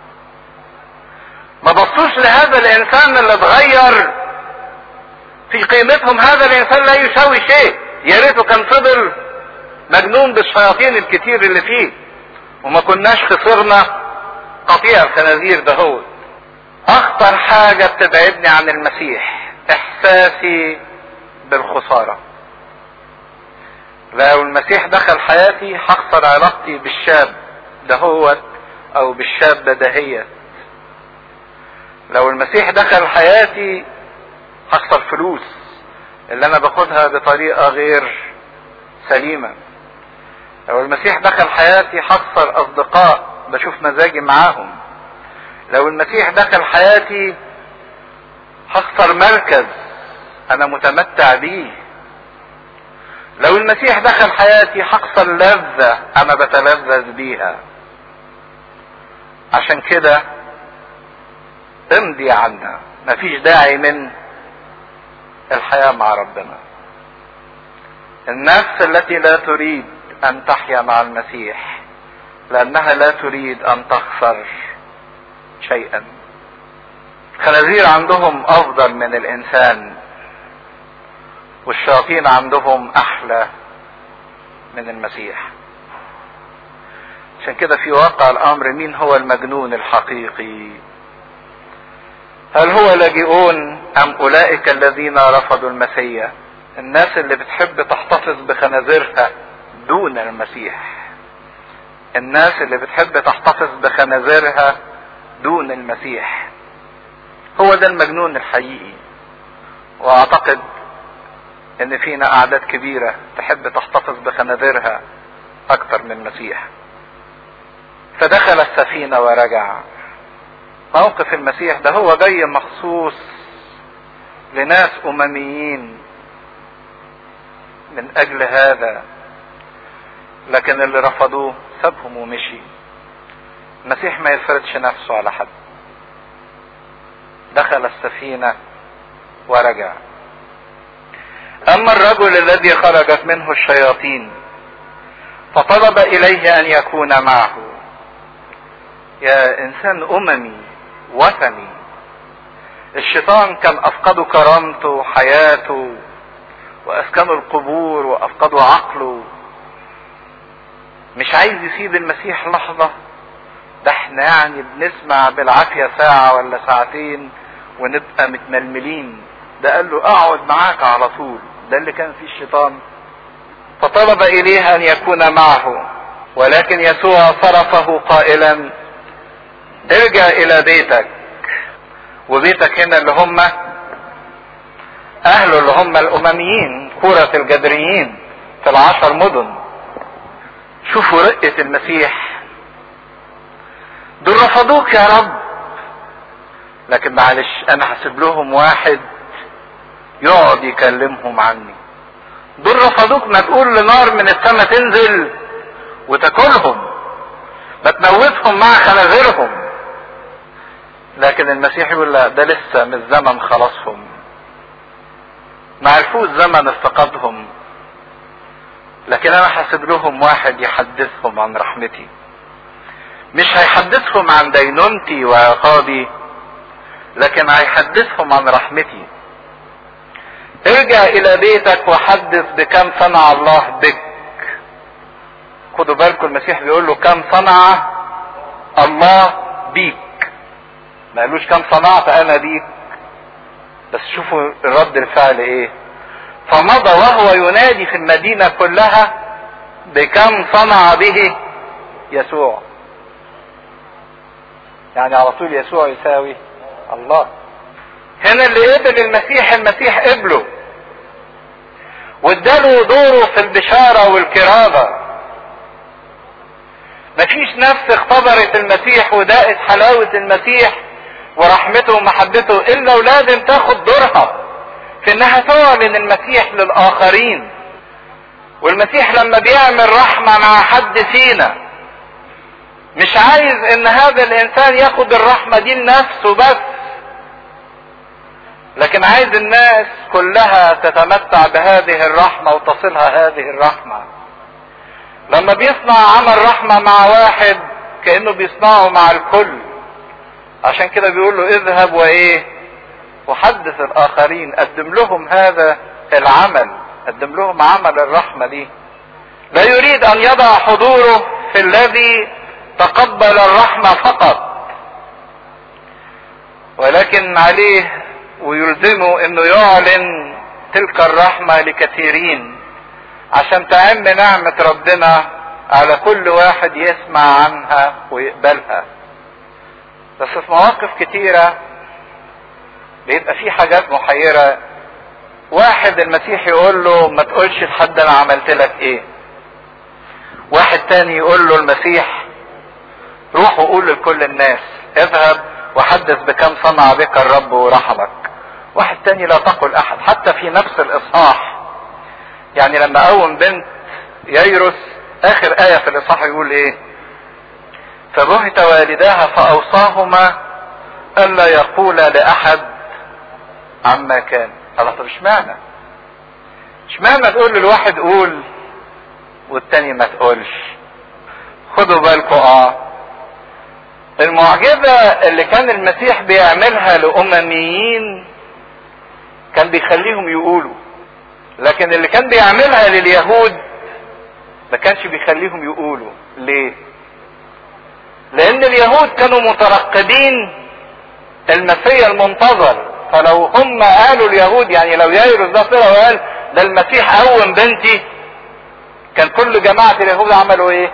ما بصوش لهذا الانسان اللي اتغير في قيمتهم هذا الانسان لا يساوي شيء يا ريته كان فضل مجنون بالشياطين الكتير اللي فيه وما كناش خسرنا قطيع الخنازير ده هو اخطر حاجة بتبعدني عن المسيح احساسي بالخسارة لو المسيح دخل حياتي هخسر علاقتي بالشاب دهوت او بالشاب دهيت لو المسيح دخل حياتي هخسر فلوس اللي انا باخدها بطريقة غير سليمة لو المسيح دخل حياتي هخسر اصدقاء بشوف مزاجي معاهم لو المسيح دخل حياتي هخسر مركز انا متمتع بيه لو المسيح دخل حياتي هخسر لذة انا بتلذذ بيها عشان كده امضي عنا مفيش داعي من الحياة مع ربنا النفس التي لا تريد ان تحيا مع المسيح لانها لا تريد ان تخسر شيئا الخنازير عندهم افضل من الانسان والشياطين عندهم احلى من المسيح عشان كده في واقع الامر مين هو المجنون الحقيقي هل هو لاجئون ام اولئك الذين رفضوا المسيح الناس اللي بتحب تحتفظ بخنازيرها دون المسيح الناس اللي بتحب تحتفظ بخنازيرها دون المسيح هو ده المجنون الحقيقي واعتقد ان فينا اعداد كبيرة تحب تحتفظ بخنازيرها اكتر من المسيح فدخل السفينة ورجع موقف المسيح ده هو جاي مخصوص لناس امميين من اجل هذا لكن اللي رفضوه سابهم ومشي المسيح ما يفرضش نفسه على حد دخل السفينة ورجع اما الرجل الذي خرجت منه الشياطين فطلب اليه ان يكون معه يا انسان اممي وثني الشيطان كان افقده كرامته حياته واسكنه القبور وافقده عقله مش عايز يسيب المسيح لحظة ده احنا يعني بنسمع بالعافية ساعة ولا ساعتين ونبقى متململين ده قال له اقعد معاك على طول ده اللي كان فيه الشيطان فطلب اليه ان يكون معه ولكن يسوع صرفه قائلا ارجع الى بيتك وبيتك هنا اللي هم اهله اللي هم الامميين كرة الجدريين في العشر مدن شوفوا رقة المسيح دول رفضوك يا رب لكن معلش انا هسيب لهم واحد يقعد يكلمهم عني دول رفضوك ما تقول لنار من السماء تنزل وتاكلهم ما تموتهم مع خنازيرهم لكن المسيح يقول لا ده لسه مش زمن خلاصهم ما عرفوش زمن افتقادهم لكن انا هسيب لهم واحد يحدثهم عن رحمتي مش هيحدثهم عن دينونتي وعقابي لكن هيحدثهم عن رحمتي ارجع الى بيتك وحدث بكم صنع الله بك خدوا بالكم المسيح بيقول له كم صنع الله بيك ما قالوش كم صنعت انا بيك بس شوفوا الرد الفعل ايه فمضى وهو ينادي في المدينة كلها بكم صنع به يسوع يعني على طول يسوع يساوي الله هنا اللي قبل المسيح المسيح قبله واداله دوره في البشارة والكرامة مفيش نفس اختبرت المسيح وداقت حلاوة المسيح ورحمته ومحبته الا ولازم تاخد دورها في انها تعلن المسيح للاخرين والمسيح لما بيعمل رحمة مع حد فينا مش عايز ان هذا الانسان ياخد الرحمة دي لنفسه بس لكن عايز الناس كلها تتمتع بهذه الرحمة وتصلها هذه الرحمة لما بيصنع عمل رحمة مع واحد كأنه بيصنعه مع الكل عشان كده بيقول له اذهب وايه وحدث الاخرين قدم لهم هذا العمل قدم لهم عمل الرحمة دي لا يريد ان يضع حضوره في الذي تقبل الرحمة فقط ولكن عليه ويلزمه انه يعلن تلك الرحمة لكثيرين عشان تعم نعمة ربنا على كل واحد يسمع عنها ويقبلها بس في مواقف كتيرة بيبقى في حاجات محيرة واحد المسيح يقول له ما تقولش لحد انا عملت لك ايه واحد تاني يقول له المسيح روح وقول لكل الناس اذهب وحدث بكم صنع بك الرب ورحمك واحد تاني لا تقل احد حتى في نفس الاصحاح يعني لما قوم بنت ييرس اخر ايه في الاصحاح يقول ايه فبهت والداها فاوصاهما الا يقولا لاحد عما كان الله طب اشمعنى اشمعنى تقول للواحد قول والتاني ما تقولش خدوا بالكم اه المعجزة اللي كان المسيح بيعملها لأمميين كان بيخليهم يقولوا لكن اللي كان بيعملها لليهود ما كانش بيخليهم يقولوا ليه لان اليهود كانوا مترقبين المسيح المنتظر فلو هم قالوا اليهود يعني لو يايرس ده طلع وقال ده المسيح قوم بنتي كان كل جماعة اليهود عملوا ايه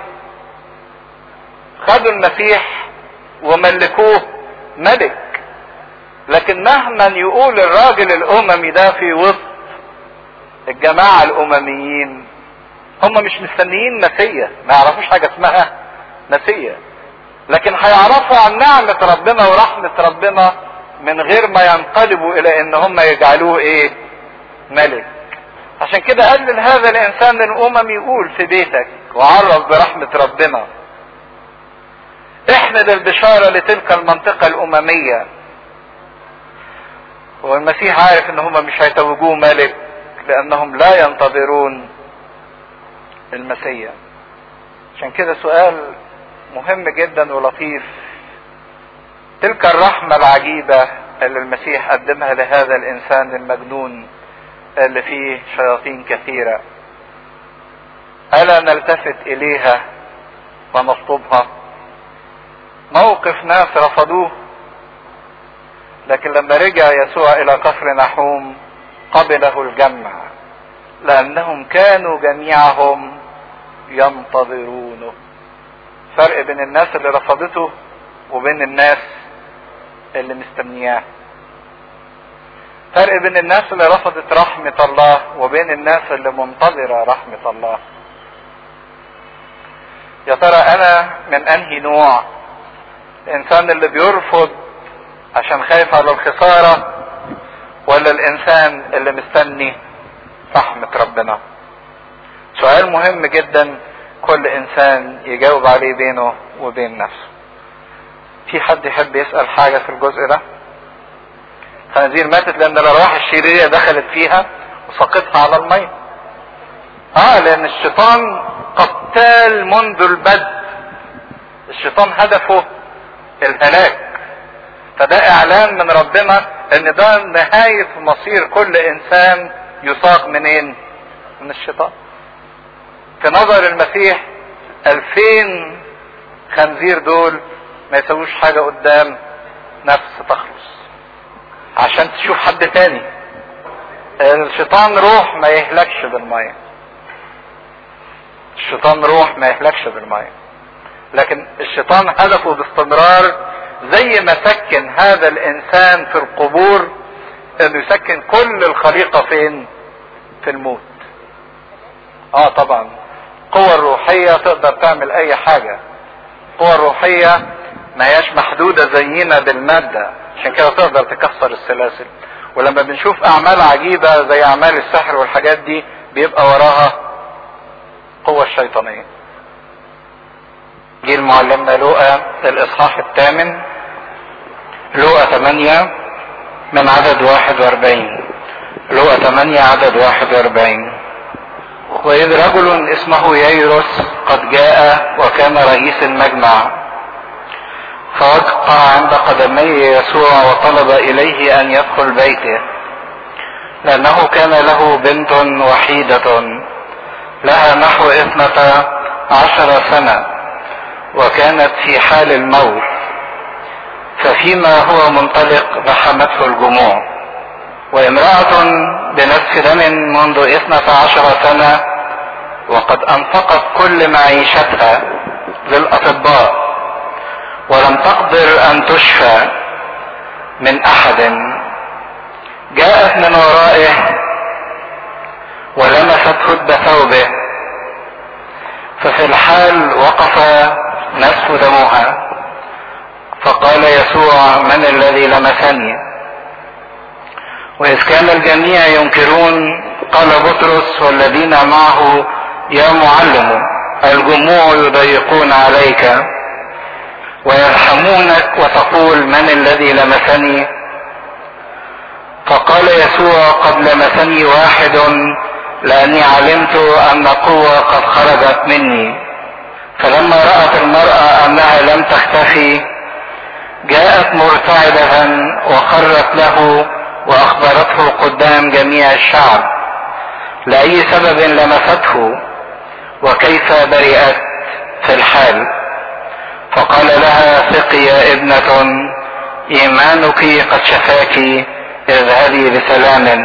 خدوا المسيح وملكوه ملك لكن مهما يقول الراجل الاممي ده في وسط الجماعة الامميين هم مش مستنيين مسيا ما يعرفوش حاجة اسمها مسيا لكن هيعرفوا عن نعمة ربنا ورحمة ربنا من غير ما ينقلبوا الى ان هم يجعلوه ايه ملك عشان كده قال لهذا الانسان الامم يقول في بيتك وعرف برحمة ربنا احمد البشارة لتلك المنطقة الاممية والمسيح عارف ان هم مش هيتوجوه ملك لانهم لا ينتظرون المسيح عشان كده سؤال مهم جدا ولطيف تلك الرحمة العجيبة اللي المسيح قدمها لهذا الانسان المجنون اللي فيه شياطين كثيرة ألا نلتفت إليها ونطلبها موقف ناس رفضوه لكن لما رجع يسوع إلى قصر نحوم قبله الجمع لأنهم كانوا جميعهم ينتظرونه فرق بين الناس اللي رفضته وبين الناس اللي مستنياه فرق بين الناس اللي رفضت رحمة الله وبين الناس اللي منتظرة رحمة الله يا ترى انا من انهي نوع الانسان اللي بيرفض عشان خايف على الخسارة ولا الانسان اللي مستني رحمة ربنا سؤال مهم جدا كل انسان يجاوب عليه بينه وبين نفسه في حد يحب يسأل حاجة في الجزء ده خنازير ماتت لان الارواح الشريريه دخلت فيها وسقطها على الميه اه لان الشيطان قتال منذ البدء الشيطان هدفه الهلاك فده اعلان من ربنا ان ده نهاية مصير كل انسان يساق منين من الشيطان في نظر المسيح الفين خنزير دول ما يسووش حاجة قدام نفس تخلص عشان تشوف حد تاني الشيطان روح ما يهلكش بالمية الشيطان روح ما يهلكش بالمية لكن الشيطان هدفه باستمرار زي ما سكن هذا الانسان في القبور انه يسكن كل الخليقة فين في الموت اه طبعا القوة الروحية تقدر تعمل اي حاجة القوة الروحية ما هياش محدودة زينا بالمادة عشان كده تقدر تكسر السلاسل ولما بنشوف اعمال عجيبة زي اعمال السحر والحاجات دي بيبقى وراها قوة الشيطانية جه المعلمنا لوقا الاصحاح الثامن لوقا 8 من عدد 41 لوقا 8 عدد 41 وإذ رجل اسمه ييروس قد جاء وكان رئيس المجمع فوقع عند قدمي يسوع وطلب إليه أن يدخل بيته لأنه كان له بنت وحيدة لها نحو اثنتا عشر سنة وكانت في حال الموت ففيما هو منطلق بحمته الجموع وامرأة بنفس دم منذ اثنتا عشر سنة وقد انفقت كل معيشتها للأطباء ولم تقدر ان تشفى من احد جاءت من ورائه ولمست هد ثوبه ففي الحال وقف نسف دمها فقال يسوع من الذي لمسني واذ كان الجميع ينكرون قال بطرس والذين معه يا معلم الجموع يضيقون عليك ويرحمونك وتقول من الذي لمسني فقال يسوع قد لمسني واحد لاني علمت ان قوة قد خرجت مني فلما رأت المرأة انها لم تختفي جاءت مرتعدة وخرت له واخبرته قدام جميع الشعب لاي سبب لمسته وكيف برئت في الحال فقال لها ثقي يا ابنة ايمانك قد شفاك اذهبي بسلام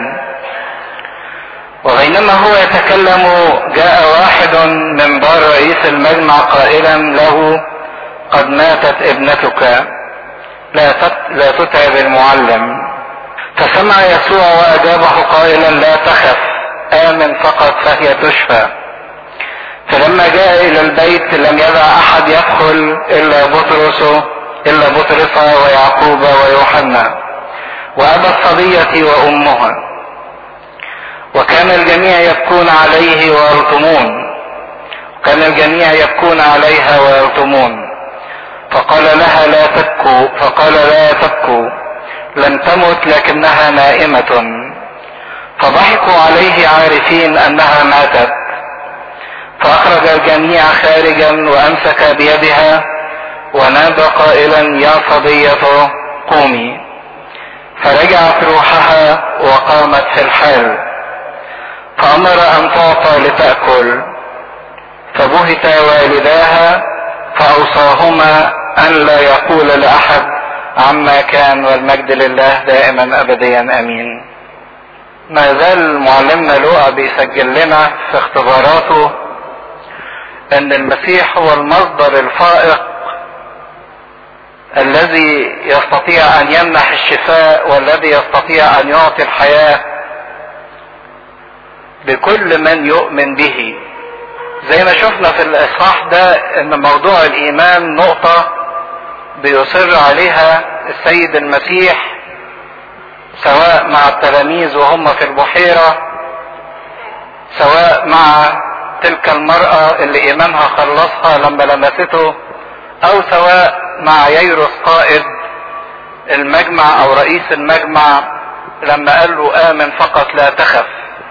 وبينما هو يتكلم جاء واحد من دار رئيس المجمع قائلا له قد ماتت ابنتك لا لا تتعب المعلم فسمع يسوع واجابه قائلا لا تخف امن فقط فهي تشفى فلما جاء الى البيت لم يدع احد يدخل الا بطرس الا بطرس ويعقوب ويوحنا وابا الصبية وامها وكان الجميع يبكون عليه ويلطمون كان الجميع يبكون عليها ويلطمون فقال لها لا تبكوا فقال لا تبكوا لم تمت لكنها نائمة فضحكوا عليه عارفين انها ماتت فاخرج الجميع خارجا وامسك بيدها ونادى قائلا يا صبية قومي فرجعت روحها وقامت في الحال فامر ان تعطى لتأكل فبهت والداها فاوصاهما ان لا يقول لاحد عما كان والمجد لله دائما ابديا امين ما زال معلمنا لوقا بيسجل لنا في اختباراته ان المسيح هو المصدر الفائق الذي يستطيع ان يمنح الشفاء والذي يستطيع ان يعطي الحياه لكل من يؤمن به زي ما شفنا في الاصحاح ده ان موضوع الايمان نقطه بيصر عليها السيد المسيح سواء مع التلاميذ وهم في البحيره سواء مع تلك المراه اللي ايمانها خلصها لما لمسته او سواء مع ييروس قائد المجمع او رئيس المجمع لما قال له امن فقط لا تخف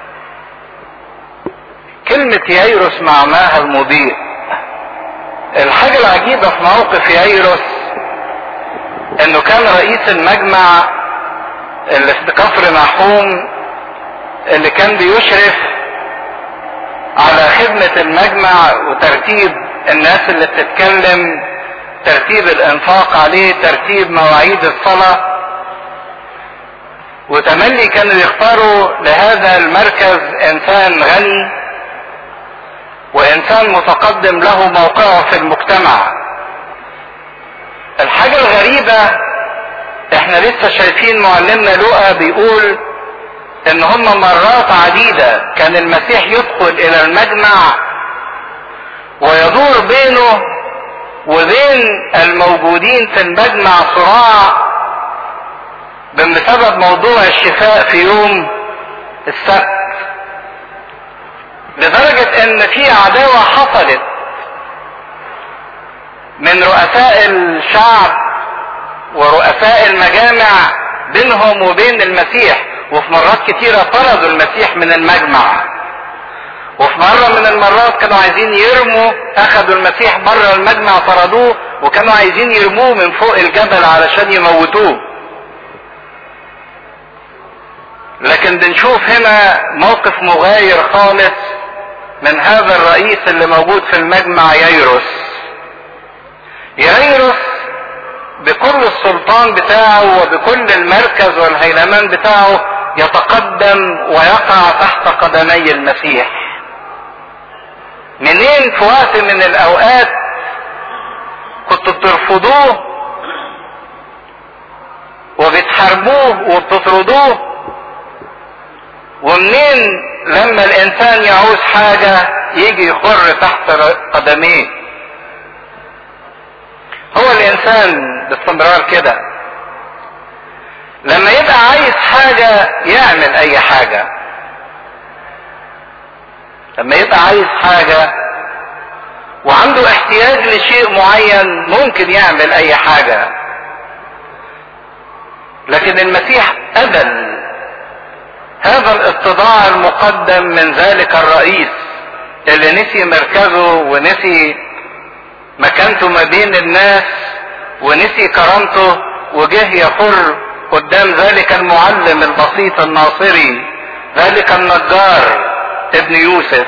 كلمة ييروس معناها المضيء الحاجة العجيبة في موقف ييروس انه كان رئيس المجمع اللي في كفر نحوم اللي كان بيشرف على خدمة المجمع وترتيب الناس اللي بتتكلم ترتيب الانفاق عليه ترتيب مواعيد الصلاة وتملي كانوا يختاروا لهذا المركز انسان غني وانسان متقدم له موقعه في المجتمع الحاجة الغريبة احنا لسه شايفين معلمنا لوقا بيقول ان هم مرات عديدة كان المسيح يدخل الى المجمع ويدور بينه وبين الموجودين في المجمع صراع بسبب موضوع الشفاء في يوم السبت لدرجة ان في عداوة حصلت من رؤساء الشعب ورؤساء المجامع بينهم وبين المسيح وفي مرات كتيرة طردوا المسيح من المجمع وفي مرة من المرات كانوا عايزين يرموا اخذوا المسيح بره المجمع طردوه وكانوا عايزين يرموه من فوق الجبل علشان يموتوه لكن بنشوف هنا موقف مغاير خالص من هذا الرئيس اللي موجود في المجمع ييروس ييروس بكل السلطان بتاعه وبكل المركز والهيلمان بتاعه يتقدم ويقع تحت قدمي المسيح منين في وقت من الاوقات كنتوا بترفضوه وبتحاربوه وبتطردوه ومنين لما الانسان يعوز حاجة يجي يخر تحت قدميه هو الانسان باستمرار كده لما يبقى عايز حاجة يعمل اي حاجة لما يبقى عايز حاجة وعنده احتياج لشيء معين ممكن يعمل اي حاجة لكن المسيح قبل هذا الاتضاع المقدم من ذلك الرئيس اللي نسي مركزه ونسي مكانته ما بين الناس ونسي كرامته وجه يخر قدام ذلك المعلم البسيط الناصري ذلك النجار ابن يوسف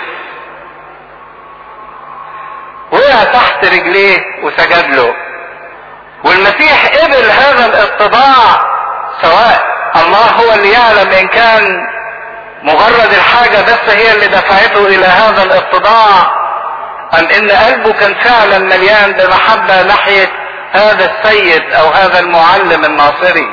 وقع تحت رجليه وسجد له والمسيح قبل هذا الاتضاع سواء الله هو اللي يعلم ان كان مجرد الحاجة بس هي اللي دفعته الى هذا الاتضاع ام ان قلبه كان فعلا مليان بمحبة ناحية هذا السيد او هذا المعلم الناصري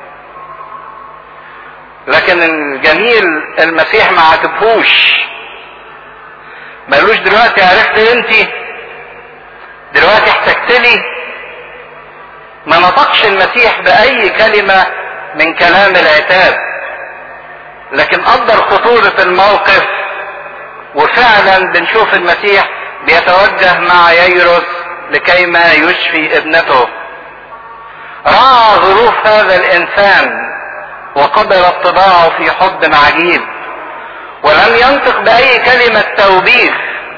لكن الجميل المسيح ما عاتبهوش مالوش دلوقتي عرفت انت دلوقتي احتجت لي ما نطقش المسيح باي كلمة من كلام العتاب لكن قدر خطورة الموقف وفعلا بنشوف المسيح بيتوجه مع ييروس لكيما يشفي ابنته راعى ظروف هذا الانسان وقبل اتباعه في حب عجيب ولم ينطق باي كلمة توبيخ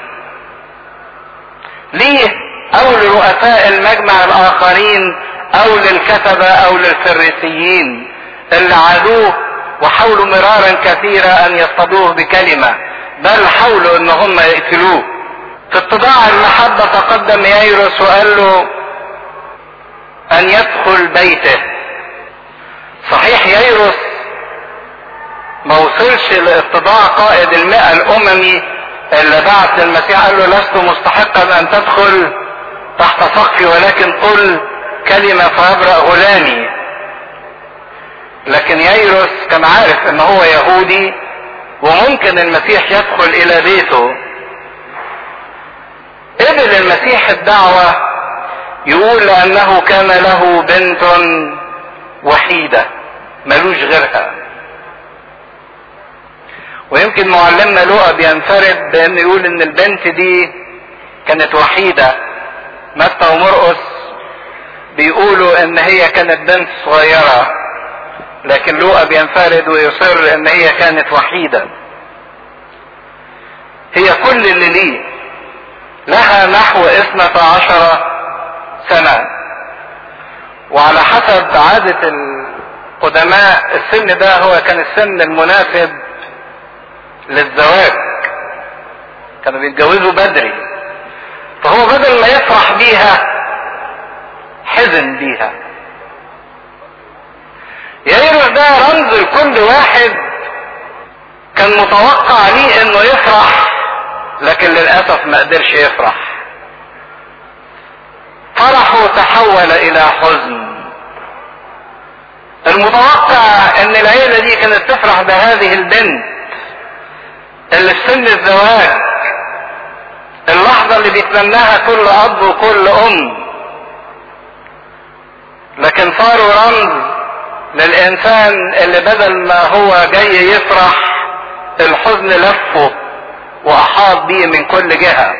ليه او لرؤساء المجمع الاخرين او للكتبة او للفريسيين اللي عادوه وحاولوا مرارا كثيرا ان يصطادوه بكلمة بل حاولوا ان هم يقتلوه في اتباع المحبة تقدم ييروس وقال له ان يدخل بيته صحيح ييروس ما وصلش لاتباع قائد المئة الاممي اللي بعت المسيح قال له لست مستحقا ان تدخل تحت سقفي ولكن قل كلمة فيبرأ غلامي لكن ييروس كان عارف ان هو يهودي وممكن المسيح يدخل الى بيته قبل المسيح الدعوة يقول لانه كان له بنت وحيدة ملوش غيرها ويمكن معلمنا لوقا بينفرد بان يقول ان البنت دي كانت وحيدة متى ومرقس بيقولوا ان هي كانت بنت صغيرة لكن لوقا بينفرد ويصر ان هي كانت وحيدة هي كل اللي ليه لها نحو اثنة عشر سنة وعلى حسب عادة القدماء السن ده هو كان السن المناسب للزواج كانوا بيتجوزوا بدري فهو بدل ما يفرح بيها حزن بيها يايروس ده رمز لكل واحد كان متوقع ليه انه يفرح لكن للاسف ما قدرش يفرح فرحه تحول الى حزن المتوقع ان العيلة دي كانت تفرح بهذه البنت اللي في سن الزواج اللحظة اللي بيتمناها كل اب وكل ام لكن صاروا رمز للانسان اللي بدل ما هو جاي يفرح الحزن لفه واحاط بيه من كل جهة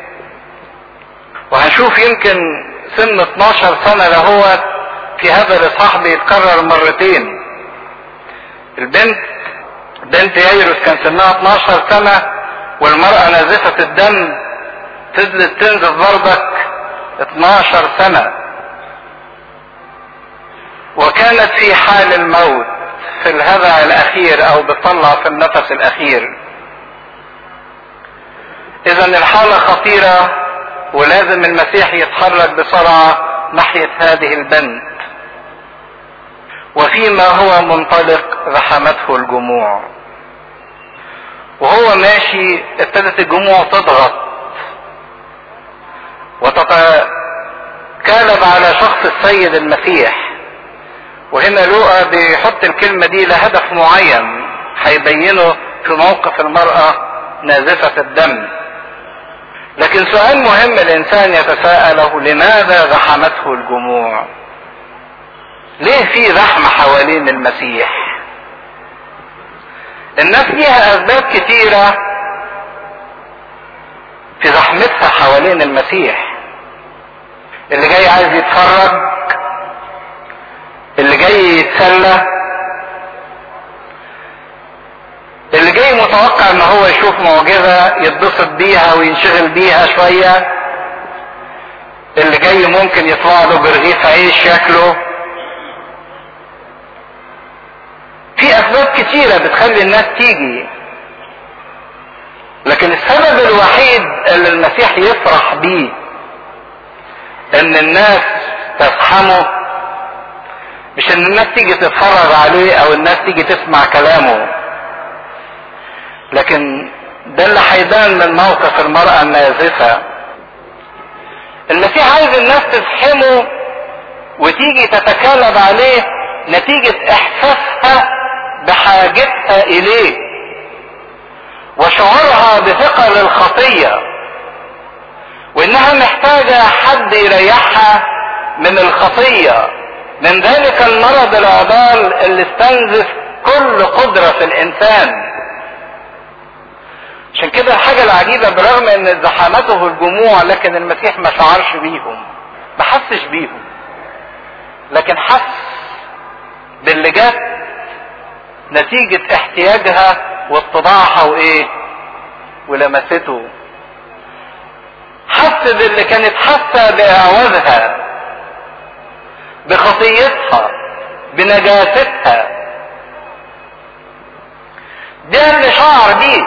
وهنشوف يمكن سن 12 سنة لهوت في هذا الاصحاح بيتكرر مرتين البنت بنت ييروس كان سنها 12 سنة والمرأة نازفة الدم فضلت تنزف برضك 12 سنة وكانت في حال الموت في الهذع الاخير او بتطلع في النفس الاخير اذا الحالة خطيرة ولازم المسيح يتحرك بسرعة ناحية هذه البنت وفيما هو منطلق رحمته الجموع وهو ماشي ابتدت الجموع تضغط وتتكالب على شخص السيد المسيح وهنا لوقا بيحط الكلمة دي لهدف معين هيبينه في موقف المرأة نازفة الدم لكن سؤال مهم الانسان يتساءله لماذا زحمته الجموع ليه في زحمة حوالين المسيح الناس ليها اسباب كتيرة في زحمتها حوالين المسيح اللي جاي عايز يتفرج اللي جاي يتسلى اللي جاي متوقع ان هو يشوف معجزة يتبسط بيها وينشغل بيها شوية اللي جاي ممكن يطلع له برغيف عيش شكله في اسباب كتيرة بتخلي الناس تيجي لكن السبب الوحيد اللي المسيح يفرح بيه ان الناس تفهمه مش ان الناس تيجي تتفرج عليه او الناس تيجي تسمع كلامه لكن ده اللي هيبان من موقف المرأة النازفة المسيح عايز الناس تفهمه وتيجي تتكالب عليه نتيجة احساسها بحاجتها اليه وشعورها بثقل الخطية وانها محتاجة حد يريحها من الخطية من ذلك المرض العضال اللي استنزف كل قدرة في الانسان عشان كده الحاجة العجيبة برغم ان زحمته الجموع لكن المسيح ما شعرش بيهم ما حسش بيهم لكن حس باللي جت نتيجة احتياجها واتضاعها وايه ولمسته حس باللي كانت حاسة بإعوازها بخطيتها بنجاستها ده اللي شعر بيه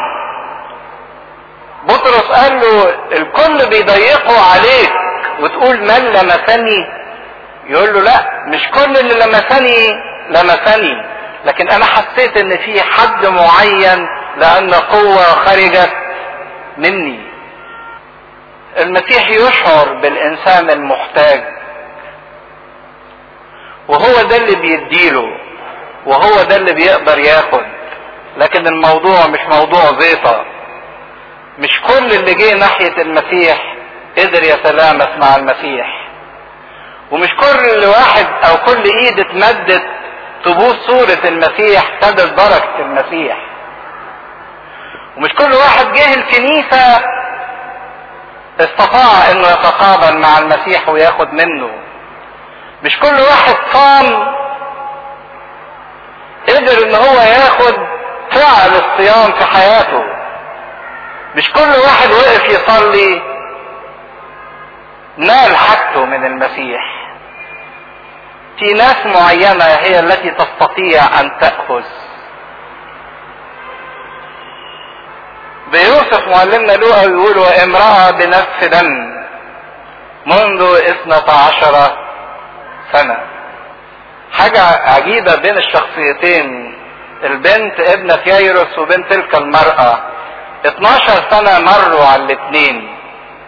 بطرس قال له الكل بيضيقوا عليك وتقول من لمسني يقول له لا مش كل اللي لمسني لمسني لكن انا حسيت ان في حد معين لان قوة خرجت مني المسيح يشعر بالانسان المحتاج وهو ده اللي بيديله وهو ده اللي بيقدر ياخد لكن الموضوع مش موضوع زيطة مش كل اللي جه ناحية المسيح قدر يتلامس مع المسيح ومش كل واحد او كل ايد اتمدت تبوس صورة المسيح خدت بركة المسيح ومش كل واحد جه الكنيسة استطاع انه يتقابل مع المسيح وياخد منه مش كل واحد صام قدر ان هو ياخد فعل الصيام في حياته مش كل واحد وقف يصلي نال حاجته من المسيح في ناس معينة هي التي تستطيع ان تأخذ بيوصف معلمنا لوقا يقول وامرأة بنفس دم منذ اثنة عشر سنة حاجة عجيبة بين الشخصيتين البنت ابنة يايروس وبين تلك المرأة 12 سنة مروا على الاثنين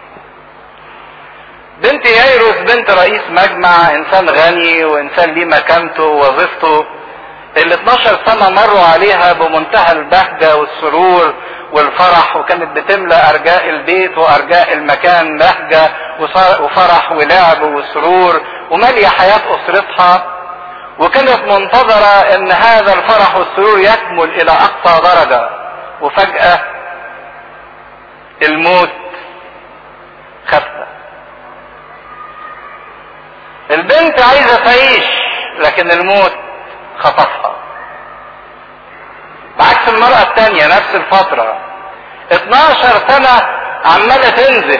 بنت يايروس بنت رئيس مجمع انسان غني وانسان ليه مكانته ووظيفته ال 12 سنة مروا عليها بمنتهى البهجة والسرور والفرح وكانت بتملى ارجاء البيت وارجاء المكان بهجة وفرح ولعب وسرور ومالية حياة اسرتها وكانت منتظرة ان هذا الفرح والسرور يكمل الى اقصى درجة وفجأة الموت خفة البنت عايزة تعيش لكن الموت خطفها بعكس المرأة التانية نفس الفترة 12 سنة عمالة تنزف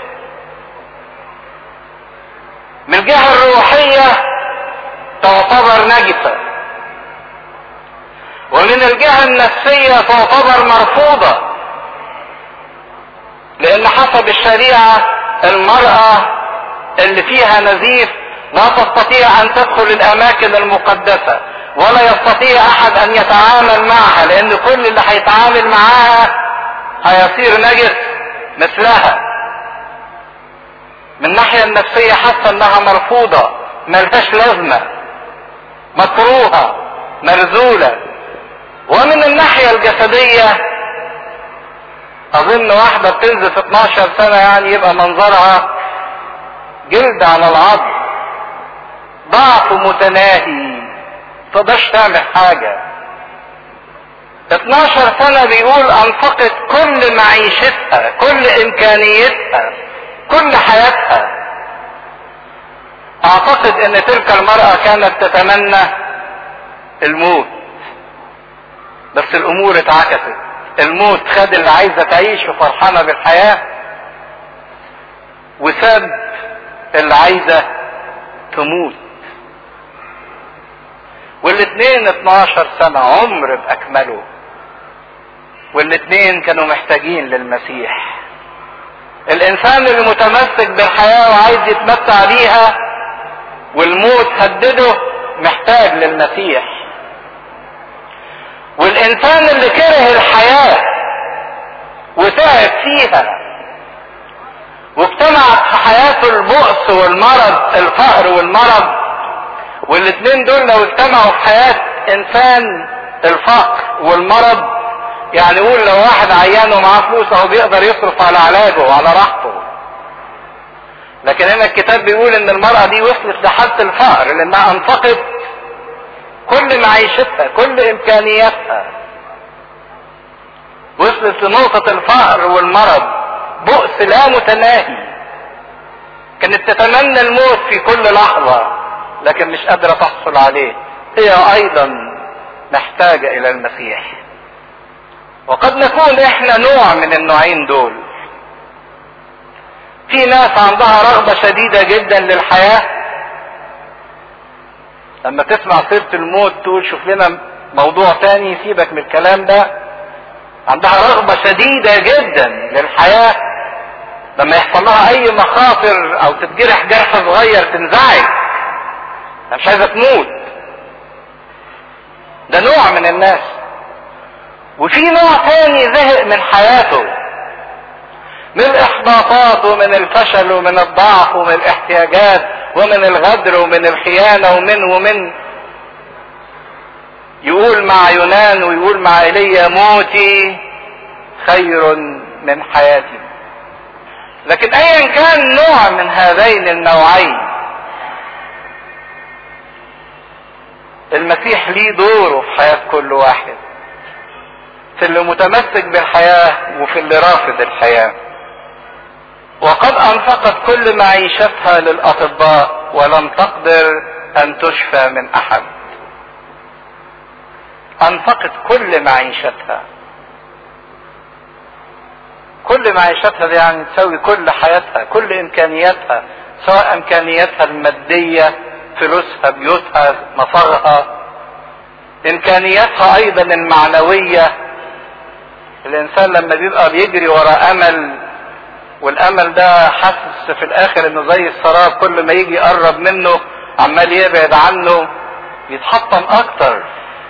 من الجهة الروحية تعتبر نجسة ومن الجهة النفسية تعتبر مرفوضة لأن حسب الشريعة المرأة اللي فيها نزيف لا تستطيع أن تدخل الأماكن المقدسة ولا يستطيع أحد أن يتعامل معها لأن كل اللي هيتعامل معاها هيصير نجس مثلها من الناحية النفسية حاسة انها مرفوضة ملهاش لازمة مكروهة مرزولة ومن الناحية الجسدية اظن واحدة بتنزف 12 سنة يعني يبقى منظرها جلد على العظم ضعف متناهي تقدرش تعمل حاجة 12 سنة بيقول انفقت كل معيشتها كل امكانيتها كل حياتها اعتقد ان تلك المرأة كانت تتمنى الموت بس الامور اتعكست الموت خد اللي عايزة تعيش وفرحانة بالحياة وساب اللي عايزة تموت والاثنين 12 سنة عمر باكمله والاثنين كانوا محتاجين للمسيح الانسان اللي متمسك بالحياة وعايز يتمتع بيها والموت هدده محتاج للمسيح والانسان اللي كره الحياة وتعب فيها واجتمعت في حياته البؤس والمرض الفقر والمرض والاثنين دول لو اجتمعوا في حياة انسان الفقر والمرض يعني يقول لو واحد عيان ومعاه فلوس اهو بيقدر يصرف على علاجه وعلى راحته لكن هنا الكتاب بيقول ان المرأة دي وصلت لحالة الفقر لانها انفقت كل معيشتها كل امكانياتها وصلت لنقطة الفقر والمرض بؤس لا متناهي كانت تتمنى الموت في كل لحظة لكن مش قادرة تحصل عليه هي ايضا محتاجة الى المسيح وقد نكون احنا نوع من النوعين دول في ناس عندها رغبة شديدة جدا للحياة لما تسمع سيرة الموت تقول شوف لنا موضوع تاني سيبك من الكلام ده عندها رغبة شديدة جدا للحياة لما يحصل لها اي مخاطر او تتجرح جرح صغير تنزعج مش عايزة تموت ده نوع من الناس وفي نوع تاني زهق من حياته من الاحباطات ومن الفشل ومن الضعف ومن الاحتياجات ومن الغدر ومن الخيانه ومن ومن يقول مع يونان ويقول مع ايليا موتي خير من حياتي لكن ايا كان نوع من هذين النوعين المسيح ليه دوره في حياه كل واحد في اللي متمسك بالحياه وفي اللي رافض الحياه وقد انفقت كل معيشتها للاطباء ولم تقدر ان تشفى من احد انفقت كل معيشتها كل معيشتها دي يعني تساوي كل حياتها كل امكانياتها سواء امكانياتها الماديه فلوسها بيوتها مصارها امكانياتها ايضا المعنويه الانسان لما بيبقى بيجري ورا امل والامل ده حاسس في الاخر انه زي السراب كل ما يجي يقرب منه عمال يبعد عنه يتحطم اكتر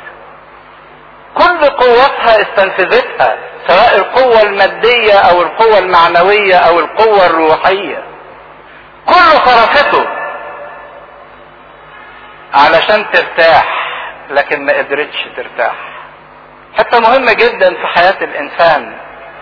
كل قوتها استنفذتها سواء القوة المادية او القوة المعنوية او القوة الروحية كله صرفته علشان ترتاح لكن ما قدرتش ترتاح حتة مهمة جدا في حياة الانسان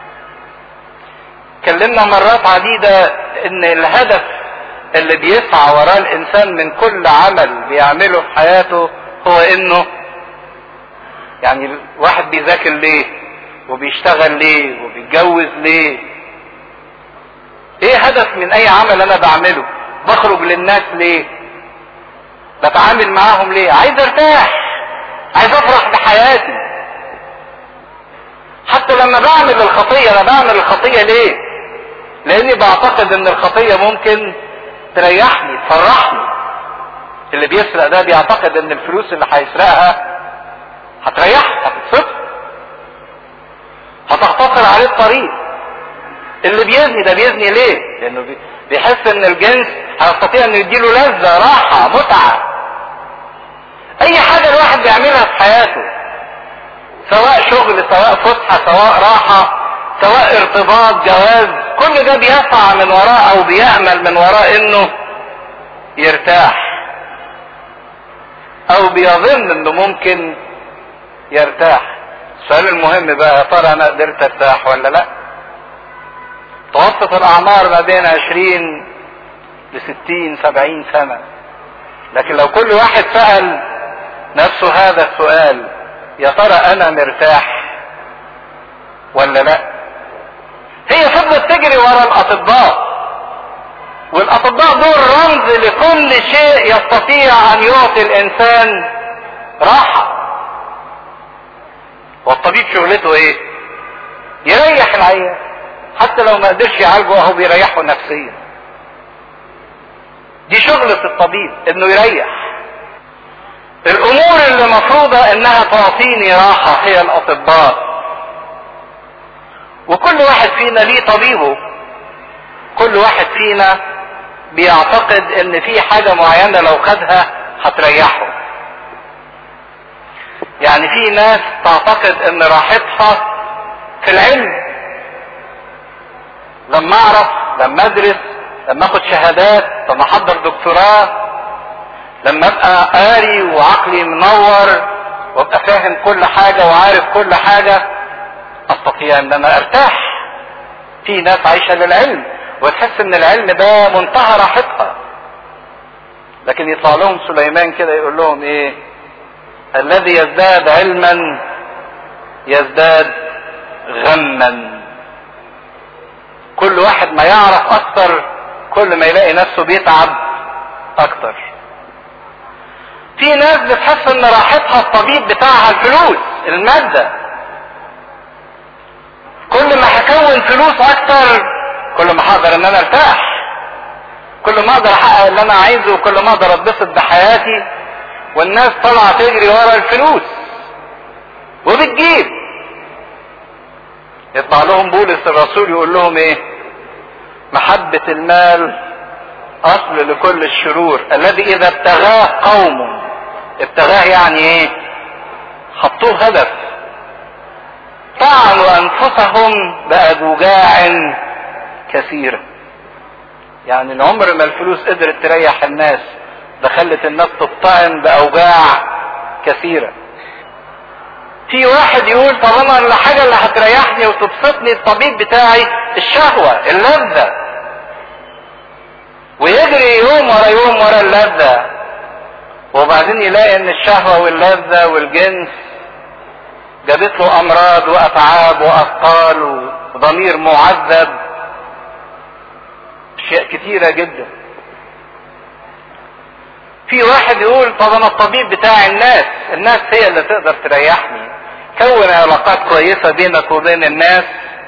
اتكلمنا مرات عديدة ان الهدف اللي بيسعى وراه الانسان من كل عمل بيعمله في حياته هو انه يعني الواحد بيذاكر ليه وبيشتغل ليه وبيتجوز ليه ايه هدف من اي عمل انا بعمله بخرج للناس ليه بتعامل معاهم ليه عايز ارتاح عايز افرح بحياتي حتى لما بعمل الخطية انا بعمل الخطية ليه لاني بعتقد ان الخطية ممكن تريحني تفرحني اللي بيسرق ده بيعتقد ان الفلوس اللي هيسرقها هتريحه هتبسطه هتختصر عليه الطريق اللي بيزني ده بيزني ليه لانه بيحس ان الجنس هيستطيع انه يديله لذة راحة متعة اي حاجة الواحد بيعملها في حياته سواء شغل سواء فسحة سواء راحة سواء ارتباط جواز كل ده بيسعى من وراء او بيأمل من وراء انه يرتاح او بيظن انه ممكن يرتاح السؤال المهم بقى يا ترى انا قدرت ارتاح ولا لا متوسط الاعمار ما بين عشرين لستين سبعين سنة لكن لو كل واحد سأل نفسه هذا السؤال يا ترى انا مرتاح ولا لا هي فضلت تجري ورا الاطباء والاطباء دول رمز لكل شيء يستطيع ان يعطي الانسان راحة والطبيب شغلته ايه يريح العيان حتى لو ما قدرش يعالجه اهو بيريحه نفسيا دي شغلة الطبيب انه يريح الامور اللي مفروضة انها تعطيني راحة هي الاطباء وكل واحد فينا ليه طبيبه كل واحد فينا بيعتقد ان في حاجة معينة لو خدها هتريحه يعني في ناس تعتقد ان راحتها في العلم لما اعرف لما ادرس لما اخد شهادات لما احضر دكتوراه لما ابقى قاري وعقلي منور وابقى فاهم كل حاجة وعارف كل حاجة استطيع ان انا ارتاح في ناس عايشة للعلم وتحس ان العلم ده منتهى راحتها لكن يطلع لهم سليمان كده يقول لهم ايه الذي يزداد علما يزداد غما كل واحد ما يعرف اكتر كل ما يلاقي نفسه بيتعب اكتر في ناس بتحس ان راحتها الطبيب بتاعها الفلوس المادة كل ما هكون فلوس اكتر كل ما هقدر ان انا ارتاح كل ما اقدر احقق اللي انا عايزه وكل ما اقدر اتبسط بحياتي والناس طالعه تجري ورا الفلوس وبتجيب يطلع لهم بولس الرسول يقول لهم ايه محبة المال اصل لكل الشرور الذي اذا ابتغاه قوم ابتغاه يعني ايه حطوه هدف طعنوا انفسهم باجوجاع كثيرة يعني العمر ما الفلوس قدرت تريح الناس ده خلت الناس تطعن باوجاع كثيرة في واحد يقول طب انا الحاجة اللي هتريحني وتبسطني الطبيب بتاعي الشهوة اللذة ويجري يوم ورا يوم ورا اللذة وبعدين يلاقي ان الشهوة واللذة والجنس جابت له امراض واتعاب واثقال وضمير معذب اشياء كتيرة جدا في واحد يقول طب انا الطبيب بتاع الناس الناس هي اللي تقدر تريحني كون علاقات كويسة بينك وبين الناس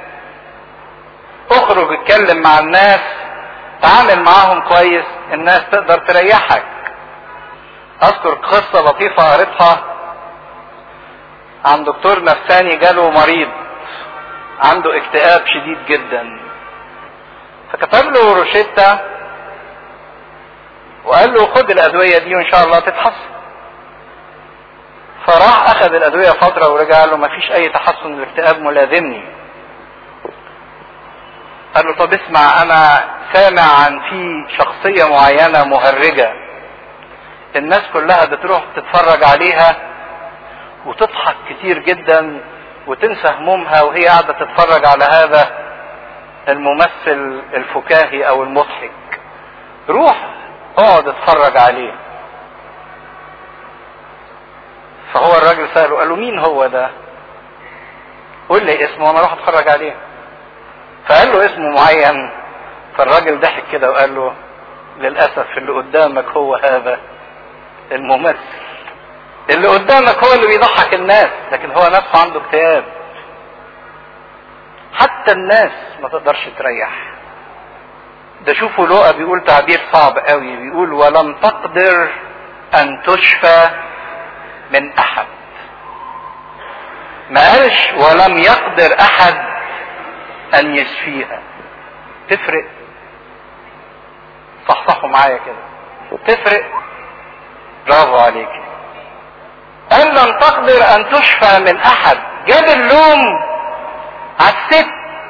اخرج اتكلم مع الناس تعامل معاهم كويس الناس تقدر تريحك اذكر قصة لطيفة قريتها عن دكتور نفساني جاله مريض عنده اكتئاب شديد جدا فكتب له روشتة وقال له خد الادويه دي وان شاء الله تتحسن فراح اخذ الادويه فتره ورجع قال له ما فيش اي تحسن الاكتئاب ملازمني قال له طب اسمع انا سامع عن في شخصيه معينه مهرجه الناس كلها بتروح تتفرج عليها وتضحك كتير جدا وتنسى همومها وهي قاعده تتفرج على هذا الممثل الفكاهي او المضحك روح اقعد اتفرج عليه فهو الراجل سأله قال له مين هو ده قول لي اسمه وانا اروح اتفرج عليه فقال له اسمه معين فالراجل ضحك كده وقال له للاسف اللي قدامك هو هذا الممثل اللي قدامك هو اللي بيضحك الناس لكن هو نفسه عنده اكتئاب حتى الناس ما تقدرش تريح ده شوفوا لقى بيقول تعبير صعب قوي بيقول ولم تقدر ان تشفى من احد ما قالش ولم يقدر احد ان يشفيها تفرق صحصحوا معايا كده تفرق برافو عليك قال لم تقدر ان تشفى من احد جاب اللوم على الست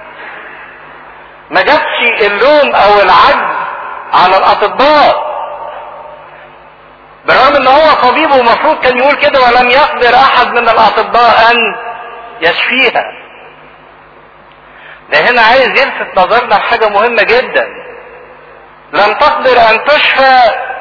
ما جابش اللوم او العجز على الاطباء بالرغم ان هو طبيب ومفروض كان يقول كده ولم يقدر احد من الاطباء ان يشفيها ده هنا عايز يلفت نظرنا لحاجه مهمه جدا لم تقدر ان تشفى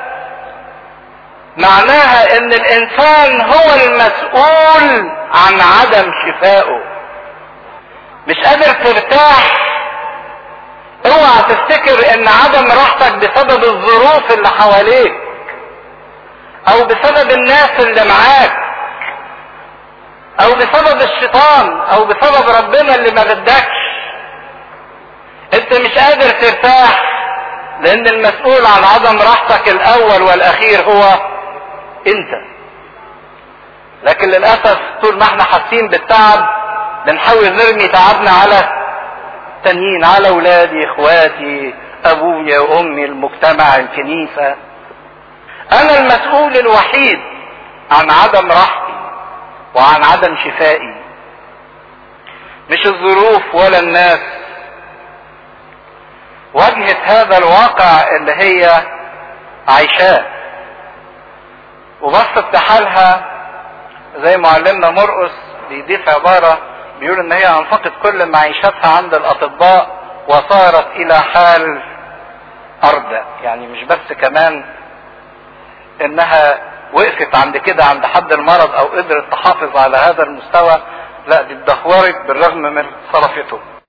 معناها ان الانسان هو المسؤول عن عدم شفائه مش قادر ترتاح اوعى تفتكر ان عدم راحتك بسبب الظروف اللي حواليك او بسبب الناس اللي معاك او بسبب الشيطان او بسبب ربنا اللي ما بدكش انت مش قادر ترتاح لان المسؤول عن عدم راحتك الاول والاخير هو انت لكن للاسف طول ما احنا حاسين بالتعب بنحاول نرمي تعبنا على تانيين على اولادي اخواتي ابويا وامي المجتمع الكنيسه انا المسؤول الوحيد عن عدم راحتي وعن عدم شفائي مش الظروف ولا الناس واجهت هذا الواقع اللي هي عايشاه وبصت لحالها زي معلمنا مرقس بيضيف عبارة بيقول ان هي انفقت كل معيشتها عند الاطباء وصارت الى حال ارض يعني مش بس كمان انها وقفت عند كده عند حد المرض او قدرت تحافظ على هذا المستوى لا دي اتدهورت بالرغم من صرفته